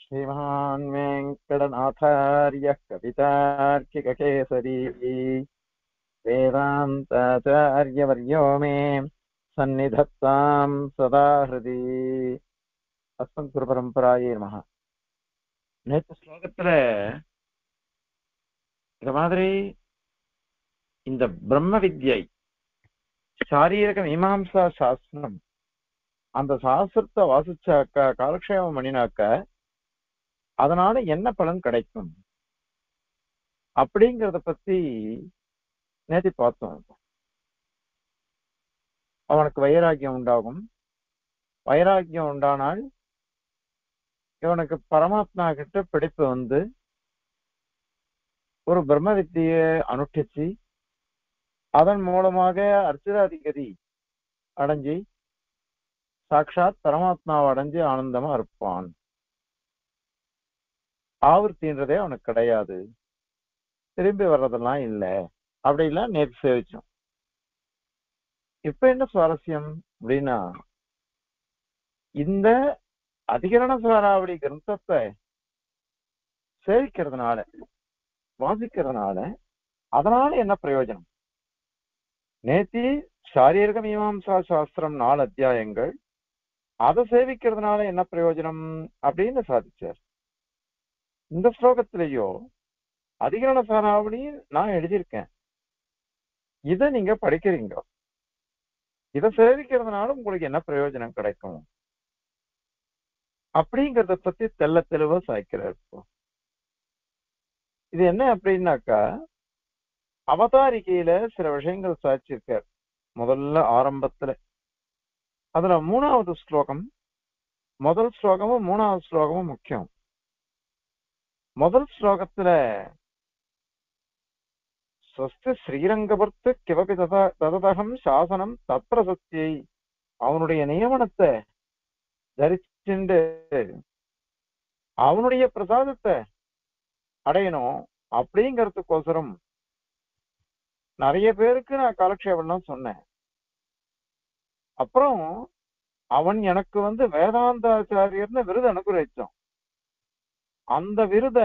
श्रीमान् वेङ्कटनाथार्यः कवितार्किककेसरी वेदान्ताचार्यवर्यो मे सन्निधत्ताम् सदा हृदि அஸ்மத் குரு பரம்பராயே நமக நேற்று ஸ்லோகத்துல இந்த மாதிரி இந்த பிரம்ம வித்யை சாரீரக மீமாம்சா சாஸ்திரம் அந்த சாஸ்திரத்தை வாசிச்சாக்க காலக்ஷேபம் பண்ணினாக்க அதனால என்ன பலன் கிடைக்கும் அப்படிங்கறத பத்தி நேத்தி பார்த்தோம் அவனுக்கு வைராக்கியம் உண்டாகும் வைராக்கியம் உண்டானால் இவனுக்கு பரமாத்மா கிட்ட பிடிப்பு வந்து ஒரு பிரம்ம வித்திய அனுஷ்டிச்சு அதன் மூலமாக அர்ச்சராதிகதி அடைஞ்சி சாட்சாத் பரமாத்மாவை அடைஞ்சு ஆனந்தமா இருப்பான் ஆவர்த்தின்றதே அவனுக்கு கிடையாது திரும்பி வர்றதெல்லாம் இல்லை அப்படிலாம் நேற்று சேவிச்சோம் இப்ப என்ன சுவாரஸ்யம் அப்படின்னா இந்த அதிகரண சாராவளி கிரந்தத்தை சேவிக்கிறதுனால வாசிக்கிறதுனால அதனால என்ன பிரயோஜனம் நேத்தி சாரீரக மீமாம்சா சாஸ்திரம் நாலு அத்தியாயங்கள் அதை சேவிக்கிறதுனால என்ன பிரயோஜனம் அப்படின்னு சாதிச்சார் இந்த ஸ்லோகத்திலேயோ அதிகரண சாராவளி நான் எழுதியிருக்கேன் இதை நீங்க படிக்கிறீங்க இதை சேவிக்கிறதுனால உங்களுக்கு என்ன பிரயோஜனம் கிடைக்கும் அப்படிங்கறத பத்தி தெல்ல தெளிவா சாய்க்கிறார் இப்போ இது என்ன அப்படின்னாக்கா அவதாரிகையில சில விஷயங்கள் சாய்ச்சிருக்கார் முதல்ல ஆரம்பத்துல அதுல மூணாவது ஸ்லோகம் முதல் ஸ்லோகமும் மூணாவது ஸ்லோகமும் முக்கியம் முதல் ஸ்லோகத்துல ஸ்வஸ்தி ஸ்ரீரங்கபர்த்து கிவபி தததகம் சாசனம் தத்பிரசத்தியை அவனுடைய நியமனத்தை தரிச்சுண்டு அவனுடைய பிரசாதத்தை அடையணும் அப்படிங்கறதுக்கோசரம் நிறைய பேருக்கு நான் காலக்ஷேபம்லாம் சொன்னேன் அப்புறம் அவன் எனக்கு வந்து வேதாந்தாச்சாரியர்னு விருது அனுகிரகிச்சான் அந்த விருத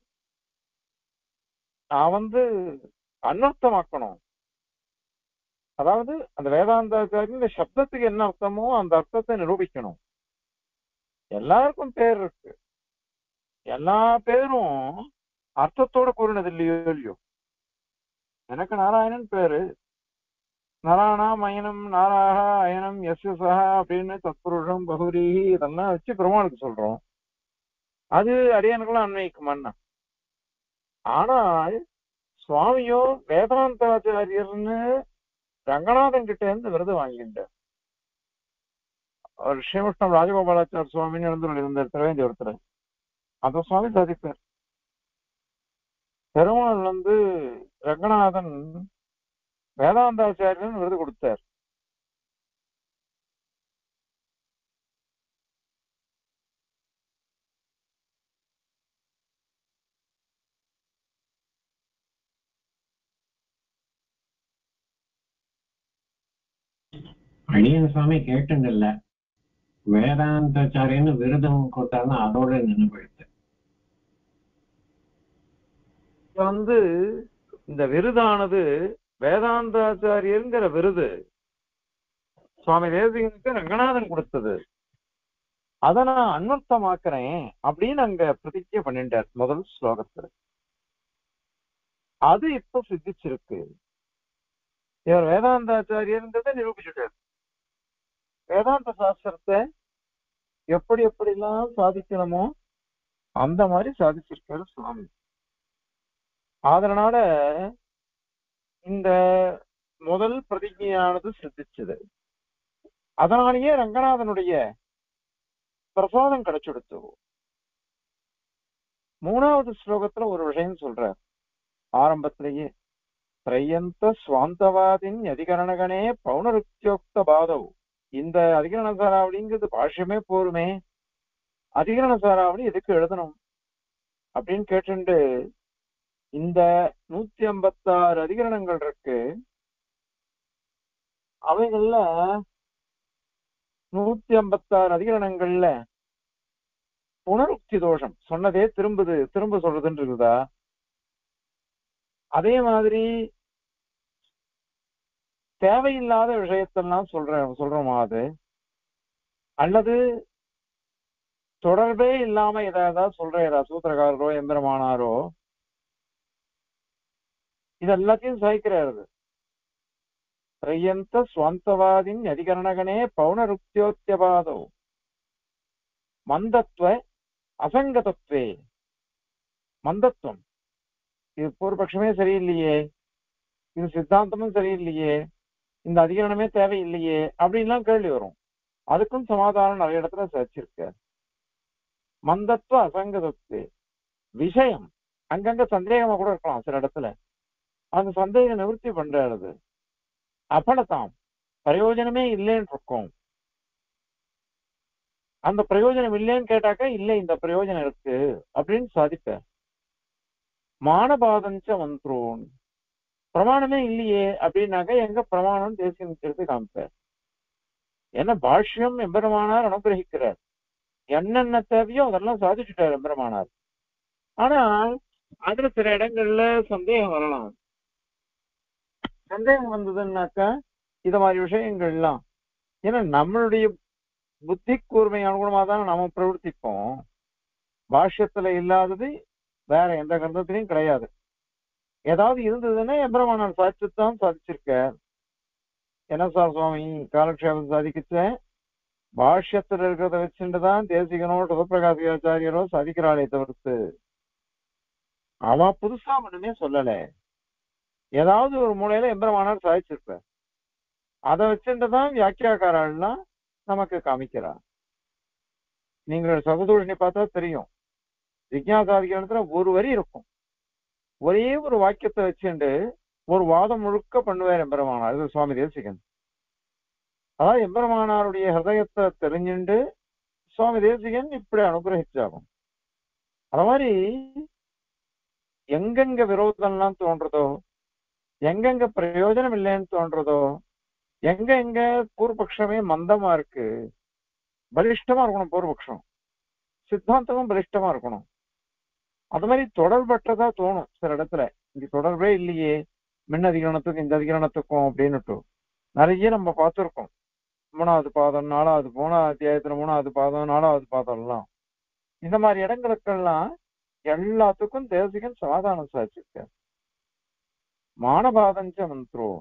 நான் வந்து அனர்த்தமாக்கணும் அதாவது அந்த வேதாந்தாச்சாரியன் சப்தத்துக்கு என்ன அர்த்தமோ அந்த அர்த்தத்தை நிரூபிக்கணும் எல்லாருக்கும் பேர் இருக்கு எல்லா பேரும் அர்த்தத்தோட கூறினது இல்லையோ இல்லையோ எனக்கு நாராயணன் பேரு நாராயணா மயனம் நாராக அயனம் எஸ் எஸ் அப்படின்னு தத்புருஷம் பகுரீகி இதெல்லாம் வச்சு பெருமாளுக்கு சொல்றோம் அது அடியனுக்கெல்லாம் அன்வைக்குமான்னா ஆனால் சுவாமியோ வேதாந்தாச்சாரியர்னு ரங்கநாதன் கிட்ட இருந்து விருது வாங்கிட்டார் அவர் ஸ்ரீமுஷ்ணம் ராஜகோபாலாச்சார சுவாமின்னு எழுந்து இருந்தார் திரவேந்தி ஒருத்தர் அந்த சுவாமி சாதிப்பார் பெருமாள் வந்து ரங்கநாதன் வேதாந்தாச்சாரியன் விருது கொடுத்தார் அடியன் சுவாமி கேட்டுண்டில்ல வேதாந்தாச்சாரியன்னு விருதம் கொடுத்தாருன்னா அதோட நின்று போயிடுது வந்து இந்த விருதானது வேதாந்தாச்சாரியங்கிற விருது சுவாமி தேசிகனுக்கு ரங்கநாதன் கொடுத்தது அதை நான் அன்வர்த்தமாக்குறேன் அப்படின்னு அங்க பிரதிஜை பண்ணிட்டார் முதல் ஸ்லோகத்துல அது இப்ப சித்திச்சிருக்கு இவர் வேதாந்தாச்சாரியர்ன்றதை நிரூபிச்சுட்டார் வேதாந்த சாஸ்திரத்தை எப்படி எப்படிலாம் சாதிக்கணுமோ அந்த மாதிரி சாதிச்சிருக்காரு சுவாமி அதனால இந்த முதல் பிரதிஜையானது சித்திச்சது அதனாலேயே ரங்கநாதனுடைய பிரசாதம் கிடைச்சுடுத்து மூணாவது ஸ்லோகத்துல ஒரு விஷயம் சொல்றார் ஆரம்பத்திலேயே திரையந்த சுவாந்தவாதின் அதிகரணகனே பௌனருத்தியோக்த பாதவ் இந்த அதிகரண சாராவளிங்கிறது பாஷ்யமே போருமே அதிகரண சாராவளி எதுக்கு எழுதணும் அப்படின்னு கேட்டுண்டு இந்த நூத்தி ஐம்பத்தாறு அதிகரணங்கள் இருக்கு அவைகள்ல நூத்தி ஐம்பத்தாறு அதிகரணங்கள்ல புனருக்தி தோஷம் சொன்னதே திரும்புது திரும்ப சொல்றதுன்னு இருக்குதா அதே மாதிரி தேவையில்லாத விஷயத்தெல்லாம் சொல்ற சொல்றோமா அது அல்லது தொடர்பே இல்லாம ஏதாவது சொல்ற சூத்திரக்காரரோ எந்திரமானாரோ இது எல்லாத்தையும் சகிக்கிறாரு பிரயந்த ஸ்வந்தவாதின் அதிகரணகனே பௌனருக்தியோத்தியபாதோ மந்தத்வ அசங்கதத்வே மந்தத்துவம் இது பூர்வபட்சமே சரியில்லையே இது சித்தாந்தமும் சரியில்லையே இந்த அதிகரணமே தேவையில்லையே அப்படின்லாம் கேள்வி வரும் அதுக்கும் சமாதானம் நிறைய இடத்துல வச்சிருக்க மந்தத்துவ அசங்கதத்து விஷயம் அங்கங்க சந்தேகமா கூட இருக்கலாம் சில இடத்துல அந்த சந்தேக நிவர்த்தி பண்றது அப்பளத்தாம் பிரயோஜனமே இல்லைன்னு இருக்கும் அந்த பிரயோஜனம் இல்லைன்னு கேட்டாக்கா இல்லை இந்த பிரயோஜனம் இருக்கு அப்படின்னு சாதிப்ப மானபாதஞ்ச மந்த்ரோன் பிரமாணமே இல்லையே அப்படின்னாக்க எங்க பிரமாணம் தேசிய எடுத்து காமிப்ப என்ன பாஷ்யம் எம்பெருமானார் அனுகிரகிக்கிறார் என்னென்ன தேவையோ அதெல்லாம் சாதிச்சுட்டார் எம்பெருமானார் ஆனால் அதுல சில இடங்கள்ல சந்தேகம் வரலாம் சந்தேகம் வந்ததுன்னாக்கா இத மாதிரி விஷயங்கள் எல்லாம் ஏன்னா நம்மளுடைய புத்தி கூர்மை அனுகுணமா தான் நாம பிரவர்த்திப்போம் பாஷ்யத்துல இல்லாதது வேற எந்த கிரந்தத்திலையும் கிடையாது ஏதாவது இருந்ததுன்னா எம்பிரமானார் சாட்சித்தான் சாதிச்சிருக்க என்ன சார் சுவாமி காலக்ஷேபம் சாதிக்கிச்ச பாஷ்யத்துல இருக்கிறத வச்சுட்டு தான் தேசிகனோ சுதப்பிரகாசிகாச்சாரியரோ சாதிக்கிறாளே தவிர்த்து அவ புதுசா ஒண்ணுமே சொல்லல ஏதாவது ஒரு மூலையில எம்பிரமானார் சாதிச்சிருப்ப அதை வச்சுட்டு தான் வியாக்கியாக்காரெல்லாம் நமக்கு காமிக்கிறா நீங்கள் சகதூஷணி பார்த்தா தெரியும் ஜிக்யாசாதிகாரத்துல ஒரு வரி இருக்கும் ஒரே ஒரு வாக்கியத்தை வச்சுண்டு ஒரு வாதம் முழுக்க பண்ணுவார் எம்பெருமானார் இது சுவாமி தேசிகன் அதாவது எம்பெருமானாருடைய ஹிருதயத்தை தெரிஞ்சுண்டு சுவாமி தேசிகன் இப்படி அனுகிரகிச்சாகும் அது மாதிரி எங்கெங்க விரோதம்லாம் தோன்றதோ எங்கெங்க பிரயோஜனம் இல்லைன்னு தோன்றதோ எங்க எங்க பூர்வபக்ஷமே மந்தமா இருக்கு பலிஷ்டமா இருக்கணும் பூர்வபக்ஷம் சித்தாந்தமும் பலிஷ்டமா இருக்கணும் அது மாதிரி தொடர்பற்றதா தோணும் சில இடத்துல இங்க தொடர்பே இல்லையே மின் அதிகரணத்துக்கும் இந்த அதிகரணத்துக்கும் அப்படின்னுட்டு நிறைய நம்ம பார்த்துருக்கோம் மூணாவது பாதம் நாலாவது மூணாவது அத்தியாயத்துல மூணாவது பாதம் நாலாவது பாதம் எல்லாம் இந்த மாதிரி இடங்களுக்கெல்லாம் எல்லாத்துக்கும் தேசிகன் சமாதானம் சாதிச்சிருக்க மானபாதஞ்ச மந்த்ரோ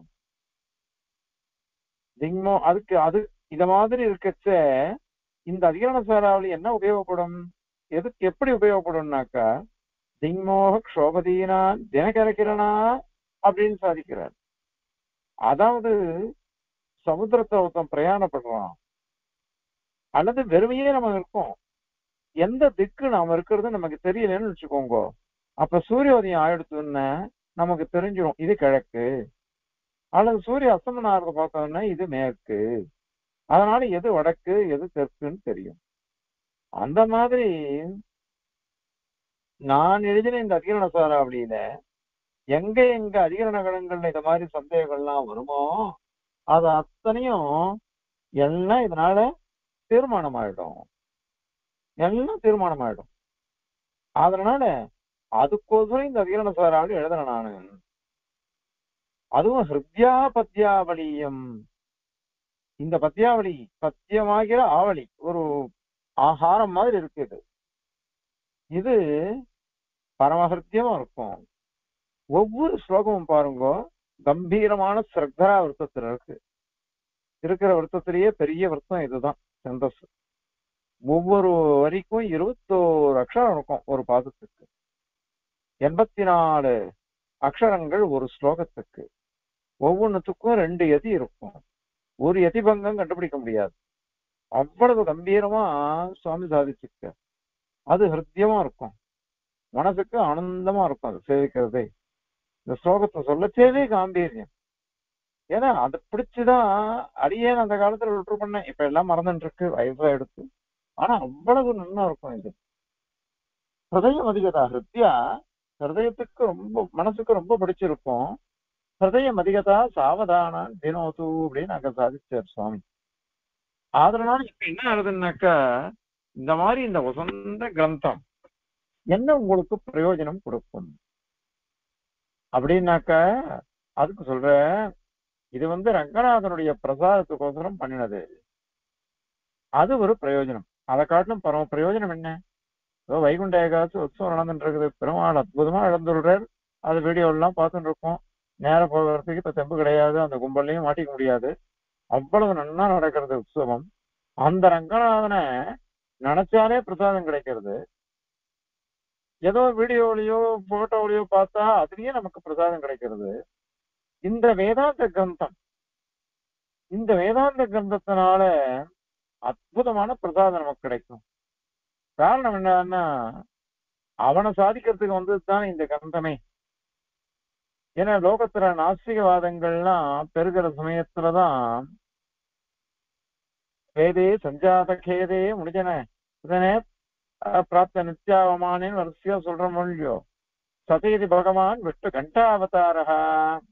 திங்மோ அதுக்கு அது இத மாதிரி இருக்கச்ச இந்த அதிகரண சாராவளி என்ன உபயோகப்படும் எதுக்கு எப்படி உபயோகப்படும்னாக்கா திங்மோக க்ஷோபதீனா தினகரகிரணா அப்படின்னு சாதிக்கிறார் அதாவது சமுத்திரத்தை ஒருத்தன் பிரயாணப்படுறான் அல்லது வெறுமையே நம்ம இருக்கோம் எந்த திக்கு நாம இருக்கிறது நமக்கு தெரியலன்னு வச்சுக்கோங்க அப்ப சூரியோதயம் ஆயிடுத்துன்னு நமக்கு தெரிஞ்சிடும் இது கிழக்கு அல்லது சூரிய அஸ்தமனம் ஆகிறத பார்த்தோம்னா இது மேற்கு அதனால எது வடக்கு எது தெற்குன்னு தெரியும் அந்த மாதிரி நான் எழுதின இந்த அதிகரண சாராவளியில எங்க எங்க அதிகரண கணங்கள்ல இந்த மாதிரி சந்தேகங்கள்லாம் வருமோ அது அத்தனையும் எல்லாம் இதனால தீர்மானம் ஆயிடும் எல்லாம் தீர்மானம் ஆயிடும் அதனால அதுக்கோசரம் இந்த அதிகரண சாராவளி எழுதுறேன் நானு அதுவும் ஹிருத்யா பத்யாவளியம் இந்த பத்யாவளி பத்தியமாகிற ஆவளி ஒரு ஆகாரம் மாதிரி இருக்கு இது இது பரமஹிருத்தியமா இருக்கும் ஒவ்வொரு ஸ்லோகமும் பாருங்க கம்பீரமான சிரத்தரா விருத்தத்துல இருக்கு இருக்கிற விருத்தத்திலேயே பெரிய விருத்தம் இதுதான் செந்தஸ் ஒவ்வொரு வரிக்கும் இருபத்தோரு அக்ஷரம் இருக்கும் ஒரு பாதத்துக்கு எண்பத்தி நாலு அக்ஷரங்கள் ஒரு ஸ்லோகத்துக்கு ஒவ்வொன்றுத்துக்கும் ரெண்டு எதி இருக்கும் ஒரு எதிபங்கம் கண்டுபிடிக்க முடியாது அவ்வளவு கம்பீரமா சுவாமி சாதிச்சிருக்க அது ஹிருத்தியமா இருக்கும் மனசுக்கு ஆனந்தமா இருக்கும் அது சேவிக்கிறதே இந்த ஸ்லோகத்தை சொல்லச்சேவே காம்பீரியம் ஏன்னா அதை பிடிச்சுதான் அடியேன் அந்த காலத்துல விட்டு பண்ணேன் இப்ப எல்லாம் மறந்துட்டு இருக்கு வயசா எடுத்து ஆனா அவ்வளவு நல்லா இருக்கும் இது ஹிருதயம் அதிகதா ஹிருத்யா ஹிருதயத்துக்கு ரொம்ப மனசுக்கு ரொம்ப பிடிச்சிருக்கும் ஹிருதயம் அதிகதா சாவதான தினோது அப்படின்னு அங்க சாதிச்சார் சுவாமி அதனால இப்ப என்ன ஆகுதுன்னாக்கா இந்த மாதிரி இந்த வசந்த கிரந்தம் என்ன உங்களுக்கு பிரயோஜனம் கொடுக்கும் அப்படின்னாக்க அதுக்கு சொல்ற இது வந்து ரங்கநாதனுடைய பிரசாதத்துக்கோசரம் பண்ணினது அது ஒரு பிரயோஜனம் அதை காட்டிலும் பரம பிரயோஜனம் என்ன ஏதோ வைகுண்ட ஏகாதசி உற்சவம் நடந்துட்டு இருக்குது பெருமாள் அற்புதமா இழந்துள்ளார் அது வீடியோ எல்லாம் பார்த்துட்டு இருக்கோம் நேர போகிறதுக்கு இப்ப தெம்பு கிடையாது அந்த கும்பல்லையும் மாட்டிக்க முடியாது அவ்வளவு நன்னா நடக்கிறது உற்சவம் அந்த ரங்கநாதனை நினைச்சாலே பிரசாதம் கிடைக்கிறது ஏதோ வீடியோலயோ போட்டோலயோ பார்த்தா அதுலயே நமக்கு பிரசாதம் கிடைக்கிறது இந்த வேதாந்த கிரந்தம் இந்த வேதாந்த கிரந்தத்தினால அற்புதமான பிரசாதம் நமக்கு கிடைக்கும் காரணம் என்னன்னா அவனை சாதிக்கிறதுக்கு வந்தது தான் இந்த கிரந்தமே ஏன்னா லோகத்துல நாஸ்திகவாதங்கள்லாம் பெருகிற சமயத்துலதான் வேதே சஞ்சாத கேதே முடிஞ்சன உடனே அஹ், பிராப்த நித்யாவமானேன்னு வரிசையா சொல்ற மொழியோ சதேதி பகவான் விஷ்ணு கண்டாவதாரா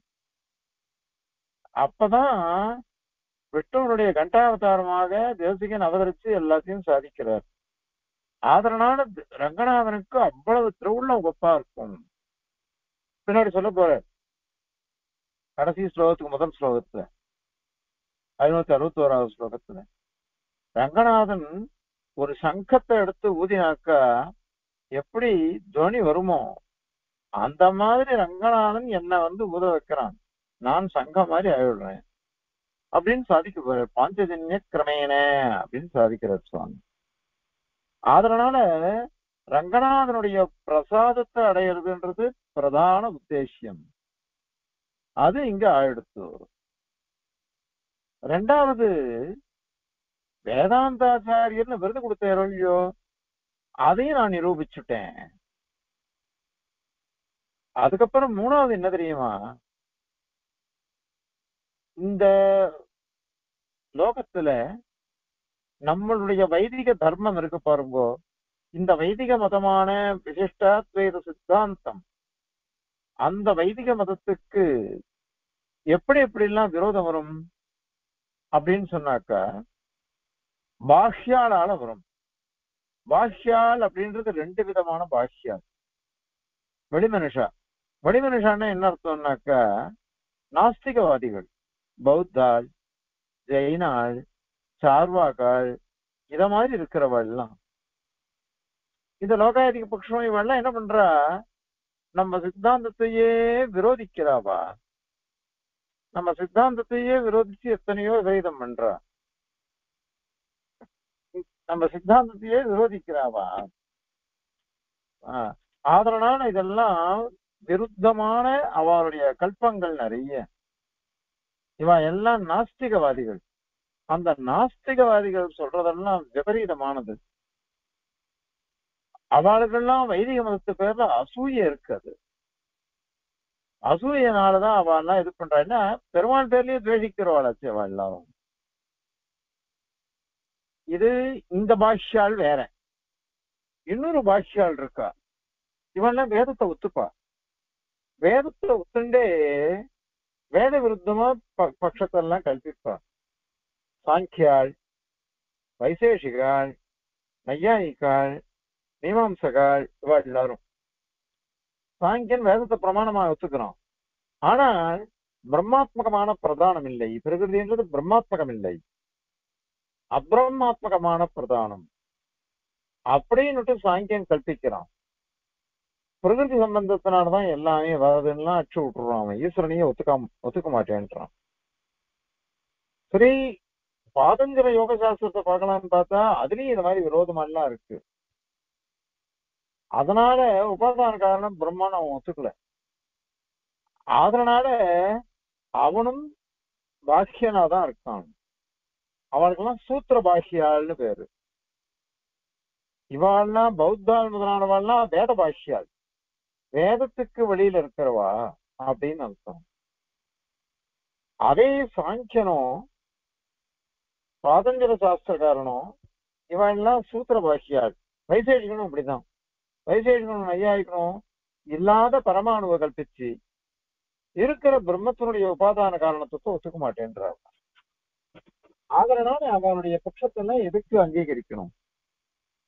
அப்பதான் விஷ்ணுவனுடைய கண்டாவதாரமாக தேசிகன் அவதரிச்சு எல்லாத்தையும் சாதிக்கிறார் ஆதரனான ரங்கநாதனுக்கு அவ்வளவு திருவுள்ள ஒப்பா இருக்கும் பின்னாடி சொல்ல போற கடைசி ஸ்லோகத்துக்கு முதல் ஸ்லோகத்துல ஐநூத்தி அறுபத்தி ஓராவது ஸ்லோகத்துல ரங்கநாதன் ஒரு சங்கத்தை எடுத்து ஊதினாக்கா எப்படி துவனி வருமோ அந்த மாதிரி ரங்கநாதன் என்னை வந்து ஊத வைக்கிறான் நான் சங்கம் மாதிரி ஆயிடுறேன் அப்படின்னு சாதிக்க போற பாஞ்சஜன்ய கிரமேன அப்படின்னு சாதிக்கிறார் சுவாமி அதனால ரங்கநாதனுடைய பிரசாதத்தை அடையிறதுன்றது பிரதான உத்தேசியம் அது இங்க ஆயிடுத்து ரெண்டாவது வேதாந்தாச்சாரியர்னு விருது கொடுத்தாரோ இல்லையோ அதையும் நான் நிரூபிச்சுட்டேன் அதுக்கப்புறம் மூணாவது என்ன தெரியுமா இந்த லோகத்துல நம்மளுடைய வைதிக தர்மம் இருக்கு பாருங்க இந்த வைதிக மதமான விசிஷ்டாத்வைத சித்தாந்தம் அந்த வைதிக மதத்துக்கு எப்படி எப்படிலாம் விரோதம் வரும் அப்படின்னு சொன்னாக்கா பாஷ்யாலால வரும் பாஷ்யால் அப்படின்றது ரெண்டு விதமான பாஷ்யால் வெளிமனுஷா வெளிமனுஷான்னா என்ன அர்த்தம்னாக்கா நாஸ்திகவாதிகள் பௌத்தாள் ஜெயினாள் சார்வாக்காள் இத மாதிரி இருக்கிறவள்லாம் இந்த லோகாயதிக பட்சம் இவெல்லாம் என்ன பண்றா நம்ம சித்தாந்தத்தையே விரோதிக்கிறாவா நம்ம சித்தாந்தத்தையே விரோதிச்சு எத்தனையோ விபரீதம் பண்றா நம்ம சித்தாந்தத்தையே விரோதிக்கிறாவா ஆஹ் அதனால இதெல்லாம் விருத்தமான அவருடைய கல்பங்கள் நிறைய இவன் எல்லாம் நாஸ்திகவாதிகள் அந்த நாஸ்திகவாதிகள் சொல்றதெல்லாம் விபரீதமானது அவளுக்கெல்லாம் வைதிக மதத்து பேர்ல அசூய இருக்காது அசூயனாலதான் அவெல்லாம் இது பண்றான்னா பெருமாள் பேர்லயே துவேஷிக்கிறவாளாச்சு அவள் எல்லாரும் இது இந்த பாஷ்யால் வேற இன்னொரு பாஷ்யால் இருக்கா இவன்லாம் வேதத்தை ஒத்துப்பா வேதத்தை ஒத்துண்டே வேத விருத்தமா ப- பட்சத்தெல்லாம் கல்பிப்பா சாங்கியாள் வைசேஷிகாள் நையாயிக்காள் மீமாம்சகாள் இவா எல்லாரும் சாங்கியன் வேதத்தை பிரமாணமா ஒத்துக்கிறான் ஆனால் பிரம்மாத்மகமான பிரதானம் இல்லை பிரகிருதின்றது பிரம்மாத்மகம் இல்லை அப்பிரமாத்மகமான பிரதானம் அப்படின்னுட்டு சாங்கியன் கல்பிக்கிறான் பிரகிருதி சம்பந்தத்தினாலதான் எல்லாமே வருதுன்னா அச்சு விட்டுறான் அவன் ஈஸ்வரனையே ஒத்துக்காம ஒத்துக்க மாட்டேன்றான் சரி பாதஞ்சர யோக சாஸ்திரத்தை பார்க்கலாம்னு பார்த்தா அதுலயும் இந்த மாதிரி விரோதமெல்லாம் இருக்கு அதனால உபாதான காரணம் பிரம்மான் அவன் ஒத்துக்கல அதனால அவனும் பாஷ்யனா தான் இருக்கான் அவனுக்கெல்லாம் சூத்திர பாஷ்யாள்னு பேரு இவாள்லாம் பௌத்தாள் முதலானவாள்லாம் வேத பாஷ்யாள் வேதத்துக்கு வெளியில இருக்கிறவா அப்படின்னு அர்த்தம் அதே சாங்கியனும் பாதஞ்சல சாஸ்திரக்காரனும் இவெல்லாம் சூத்திர பாஷ்யாள் வைசேஷிகனும் அப்படிதான் வைசேஷிகனும் ஐயாயிக்கணும் இல்லாத பரமாணுவை கல்பிச்சு இருக்கிற பிரம்மத்தினுடைய உபாதான காரணத்துக்கு ஒத்துக்க மாட்டேன்றார் அதனால அவனுடைய பட்சத்தெல்லாம் எதுக்கு அங்கீகரிக்கணும்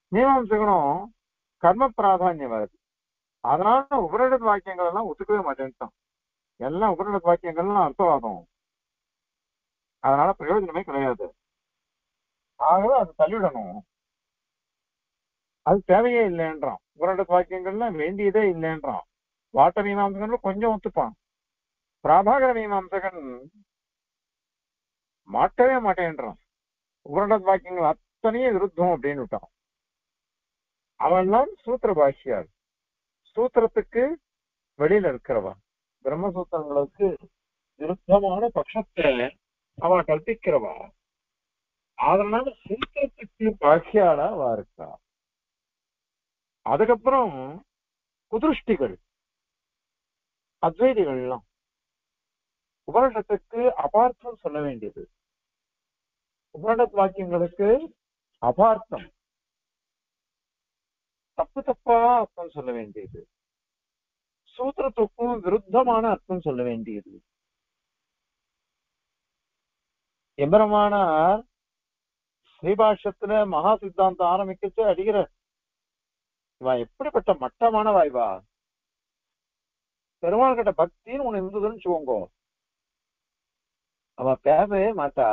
மீமாம்சகனும் கர்ம பிராதானியம் வருது அதனால உபரிட வாக்கியங்கள் எல்லாம் ஒத்துக்கவே மாட்டேன்ட்டான் எல்லாம் உபரிட வாக்கியங்கள்லாம் அர்த்தவாதம் அதனால பிரயோஜனமே கிடையாது ஆகவே அது தள்ளிவிடணும் அது தேவையே இல்லைன்றான் உபரிட வாக்கியங்கள்லாம் வேண்டியதே இல்லைன்றான் வாட்ட மீமாம்சகன் கொஞ்சம் ஒத்துப்பான் பிராபாகர மீமாம்சகன் மாட்டவே மாட்டேன்றான் உபரிட வாக்கியங்கள் அத்தனையும் விருத்தம் அப்படின்னு விட்டான் அவன்லாம் சூத்திர பாஷ்யார் சூத்திரத்துக்கு வெளியில இருக்கிறவா பிரம்மசூத்திரங்களுக்கு விருத்தமான பட்சத்தை அவ கற்பிக்கிறவா அதனால சூத்திரத்துக்கு பாக்கியாளா அவ இருக்கா அதுக்கப்புறம் குதிருஷ்டிகள் அத்வைதிகள்லாம் உபனிஷத்துக்கு அபார்த்தம் சொல்ல வேண்டியது உபனிஷத் வாக்கியங்களுக்கு அபார்த்தம் தப்பு தப்பா அர்த்தம் சொல்ல வேண்டியது சூத்திரத்துக்கும் விருத்தமான அர்த்தம் சொல்ல வேண்டியது எம்பெருமானார் ஸ்ரீபாஷ்யத்துல மகா சித்தாந்தம் ஆரம்பிக்கச்சு அடிக்கிற இவா எப்படிப்பட்ட மட்டமான வாய்வா பெருமாள் கிட்ட பக்தின்னு ஒண்ணு இருந்ததுன்னு வச்சுக்கோங்க அவ பேசவே மாட்டா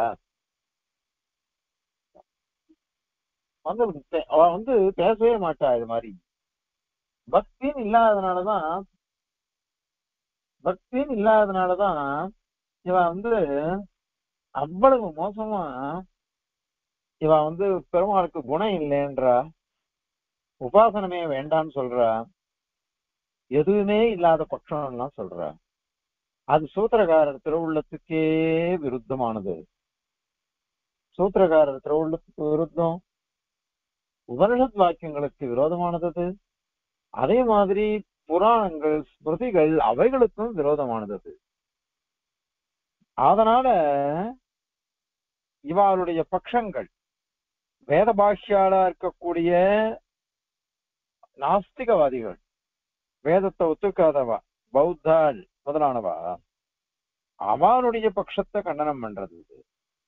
வந்து பே- அவ வந்து பேசவே மாட்டா இது மாதிரி பக்தின்னு இல்லாதனாலதான் பக்தின்னு இல்லாதனாலதான் இவ வந்து அவ்வளவு மோசமா இவ வந்து பெருமாளுக்கு குணம் இல்லைன்றா உபாசனமே வேண்டாம்னு சொல்றா எதுவுமே இல்லாத பட்சம்லாம் சொல்றா அது சூத்திரகாரர் திருவுள்ளத்துக்கே விருத்தமானது சூத்திரகாரர் திருவுள்ளத்துக்கு விருத்தம் உபனிஷத் வாக்கியங்களுக்கு விரோதமானது அது. அதே மாதிரி புராணங்கள் ஸ்மிருதிகள் அவைகளுக்கும் விரோதமானது அது. அதனால இவாளுடைய பட்சங்கள் வேத பாஷ்யாளா இருக்கக்கூடிய நாஸ்திகவாதிகள் வேதத்தை ஒத்துக்காதவா பௌத்தாள் முதலானவா அவனுடைய பட்சத்தை கண்டனம் பண்றது இது.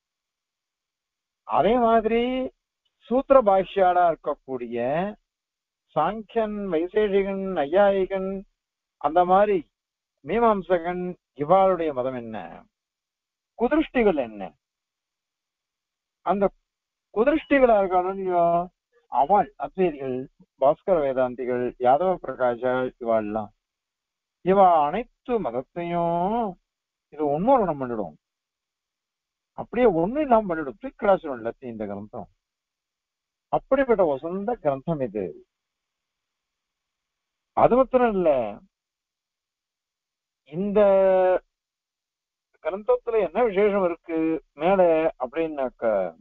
அதே மாதிரி சூத்திர பாஷ்யாளா இருக்கக்கூடிய சாங்கியன் வைசேஷிகன் ஐயாயிகன் அந்த மாதிரி மீமாம்சகன் இவாளுடைய மதம் என்ன குதிருஷ்டிகள் என்ன அந்த குதிருஷ்டிகளா இருக்கானோ அவள் அத்வைதிகள் பாஸ்கர வேதாந்திகள் யாதவ பிரகாஷா இவாள்லாம் இவ அனைத்து மதத்தையும் இது உண்மரணம் பண்ணிடும் அப்படியே ஒண்ணு இல்லாம பண்ணிடும் தூக்கிடாசிடும் எல்லாத்தையும் இந்த கிரந்தம் அப்படிப்பட்ட வசந்த கிரந்தம் இது அது மாத்திரம் இல்ல இந்த கிரந்தத்துல என்ன விசேஷம் இருக்கு மேல அப்படின்னாக்க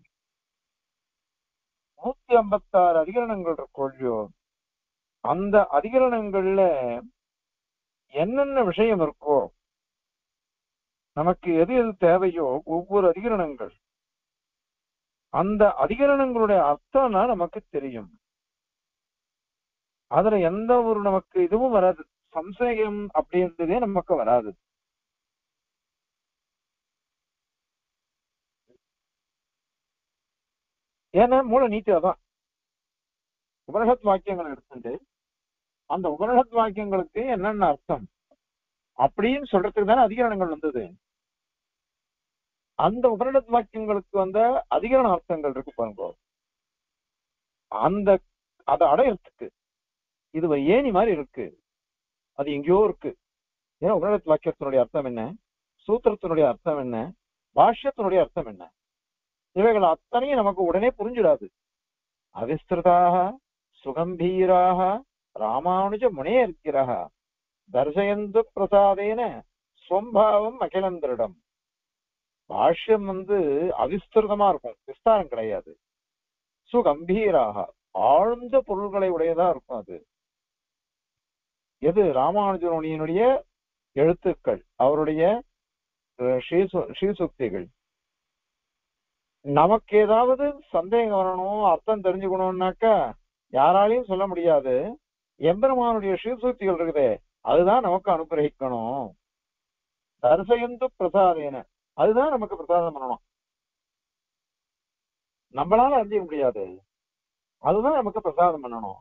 நூத்தி ஐம்பத்தாறு அதிகரணங்கள் இருக்கும் இல்லையோ அந்த அதிகரணங்கள்ல என்னென்ன விஷயம் இருக்கோ நமக்கு எது எது தேவையோ ஒவ்வொரு அதிகரணங்கள் அந்த அதிகரணங்களுடைய அர்த்தம்னா நமக்கு தெரியும் அதுல எந்த ஒரு நமக்கு இதுவும் வராது சம்சயம் அப்படின்றதே நமக்கு வராது ஏன்னா மூல நீதி அதான் உபனிஷத் வாக்கியங்கள் எடுத்துட்டு அந்த உபனிஷத் வாக்கியங்களுக்கு என்னென்ன அர்த்தம் அப்படின்னு சொல்றதுக்கு தானே அதிகரணங்கள் வந்தது அந்த உபனிஷத் வாக்கியங்களுக்கு வந்த அதிகரண அர்த்தங்கள் இருக்கு பாருங்க அந்த அதை அடையறதுக்கு இது ஒரு ஏணி மாதிரி இருக்கு அது எங்கேயோ இருக்கு ஏன்னா உபனிஷத் வாக்கியத்தினுடைய அர்த்தம் என்ன சூத்திரத்தினுடைய அர்த்தம் என்ன பாஷ்யத்தினுடைய அர்த்தம் என்ன இவைகள் அத்தனையும் நமக்கு உடனே புரிஞ்சிடாது அவிஸ்திருதாக சுகம்பீராக ராமானுஜ முனேர்கிறாக தர்சயந்து பிரசாதேன ஸ்வம்பாவம் அகிலந்திரிடம் பாஷ்யம் வந்து அவிஸ்திருதமா இருக்கும் விஸ்தாரம் கிடையாது சுகம்பீராக ஆழ்ந்த பொருள்களை உடையதா இருக்கும் அது எது ராமானுஜனுடைய எழுத்துக்கள் அவருடைய அஹ், ஸ்ரீசு- ஸ்ரீசுக்திகள் நமக்கு ஏதாவது சந்தேகம் வரணும் அர்த்தம் தெரிஞ்சுக்கணும்னாக்கா யாராலையும் சொல்ல முடியாது எம்பெருமானுடைய ஸ்ரீசூக்திகள் இருக்குதே அதுதான் நமக்கு அனுகிரகிக்கணும் தரிசயந்து பிரசாதேன அதுதான் நமக்கு பிரசாதம் பண்ணணும் நம்மளால அறிஞ்சிக்க முடியாது அதுதான் நமக்கு பிரசாதம் பண்ணணும்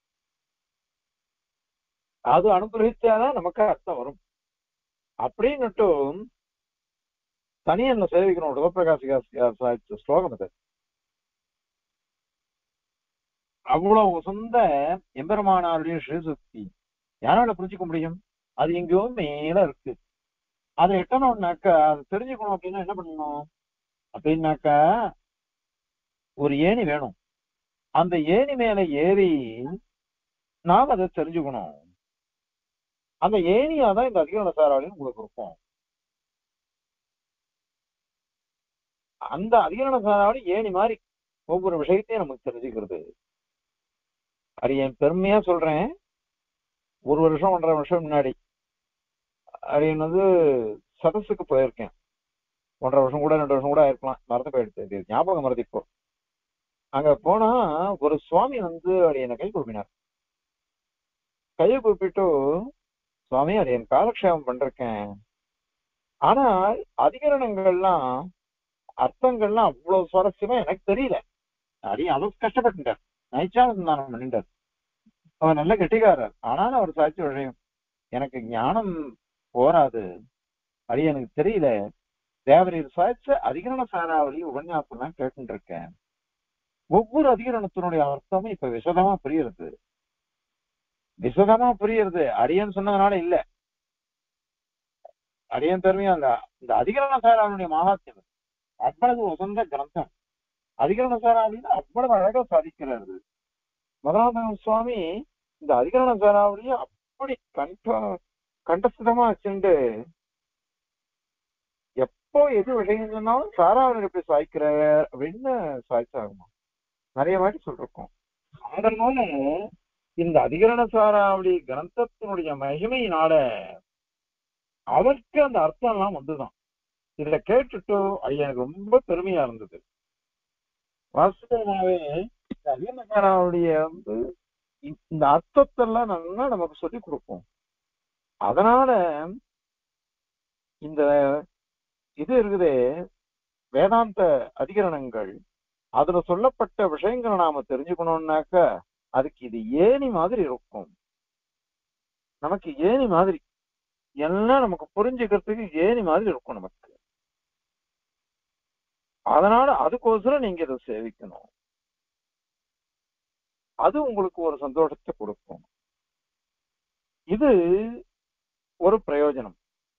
அது அனுகிரகிச்சாதான் நமக்கு அர்த்தம் வரும் அப்படின்னுட்டு தனியன்ல சேவிக்கணும் சிவபிரகாசிகா சாதிச்ச ஸ்லோகம் அது அவ்வளவு சொந்த எம்பெருமானாருடைய ஸ்ரீசுக்தி யாரால புரிஞ்சுக்க முடியும் அது எங்கேயோ மேல இருக்கு அதை எட்டணும்னாக்கா அதை தெரிஞ்சுக்கணும் அப்படின்னா என்ன பண்ணணும் அப்படின்னாக்கா ஒரு ஏணி வேணும் அந்த ஏணி மேல ஏறி நாம் அதை தெரிஞ்சுக்கணும் அந்த ஏணியா தான் இந்த அதிகார சாராவளியும் உங்களுக்கு இருக்கும் அந்த அதிகார சாராவளி ஏணி மாதிரி ஒவ்வொரு விஷயத்தையும் நமக்கு தெரிஞ்சுக்கிறது அது என் பெருமையா சொல்றேன் ஒரு வருஷம் ஒன்றரை வருஷம் முன்னாடி அது என்னது சதஸுக்கு போயிருக்கேன் ஒன்றரை வருஷம் கூட ரெண்டு வருஷம் கூட ஆயிருக்கலாம் மறந்து போயிடுச்சு இது ஞாபகம் மறதி இப்போ அங்க போனா ஒரு சுவாமி வந்து அது என்னை கை கூப்பினார் கையை கூப்பிட்டு சுவாமி அது என் காலக்ஷேபம் பண்றேன் ஆனால் அதிகரணங்கள்லாம் அர்த்தங்கள்லாம் அவ்வளவு சுவாரஸ்யமா எனக்கு தெரியல அடி அளவுக்கு கஷ்டப்பட்டுட்டார் நைச்சானந்தானம் பண்ணிட்டார் அவர் நல்ல கெட்டிக்காரர் ஆனாலும் அவர் சாட்சி விஷயம் எனக்கு ஞானம் போராது அது எனக்கு தெரியல தேவரீர் சாய்ச்ச அதிகரண சாராவளி உபன்யாசம் தான் கேட்டுட்டு இருக்கேன் ஒவ்வொரு அதிகரணத்தினுடைய அர்த்தமும் இப்ப விசதமா புரியுறது விசதமா புரியுறது அடியன் சொன்னதுனால இல்ல அடியன் பெருமையா இல்ல இந்த அதிகரண சாராவளியுடைய மகாத்தியம் அவ்வளவு உசந்த கிரந்தம் அதிகரண சாராவளின்னு அவ்வளவு அழகா சாதிக்கிறாரு மதுராந்தகம் சுவாமி இந்த அதிகரண சாராவளியை அப்படி கண்ட கண்டசிதமா வச்சுட்டு எப்போ எது விஷயம் சொன்னாலும் சாராவளி எப்படி சாய்க்கிறார் அப்படின்னு சாய்ச்சாகுமா நிறைய வாட்டி சொல்லிருக்கோம் அதனால இந்த அதிகரண சாராவளி கிரந்தத்தினுடைய மகிமையினால அவருக்கு அந்த அர்த்தம் எல்லாம் வந்துதான் இதுல கேட்டுட்டு அது எனக்கு ரொம்ப பெருமையா இருந்தது வாஸ்தவமாவே இந்த அதிகரண சாராவளிய வந்து இந்த அர்த்தத்தெல்லாம் நல்லா நமக்கு சொல்லி கொடுப்போம் அதனால இந்த இது இருக்குதே வேதாந்த அதிகரணங்கள் அதுல சொல்லப்பட்ட விஷயங்களை நாம தெரிஞ்சுக்கணும்னாக்க அதுக்கு இது ஏணி மாதிரி இருக்கும் நமக்கு ஏணி மாதிரி எல்லாம் நமக்கு புரிஞ்சுக்கிறதுக்கு ஏணி மாதிரி இருக்கும் நமக்கு அதனால அதுக்கோசரம் நீங்க இதை சேவிக்கணும் அது உங்களுக்கு ஒரு சந்தோஷத்தை கொடுக்கும் இது ஒரு பிரயோஜனம்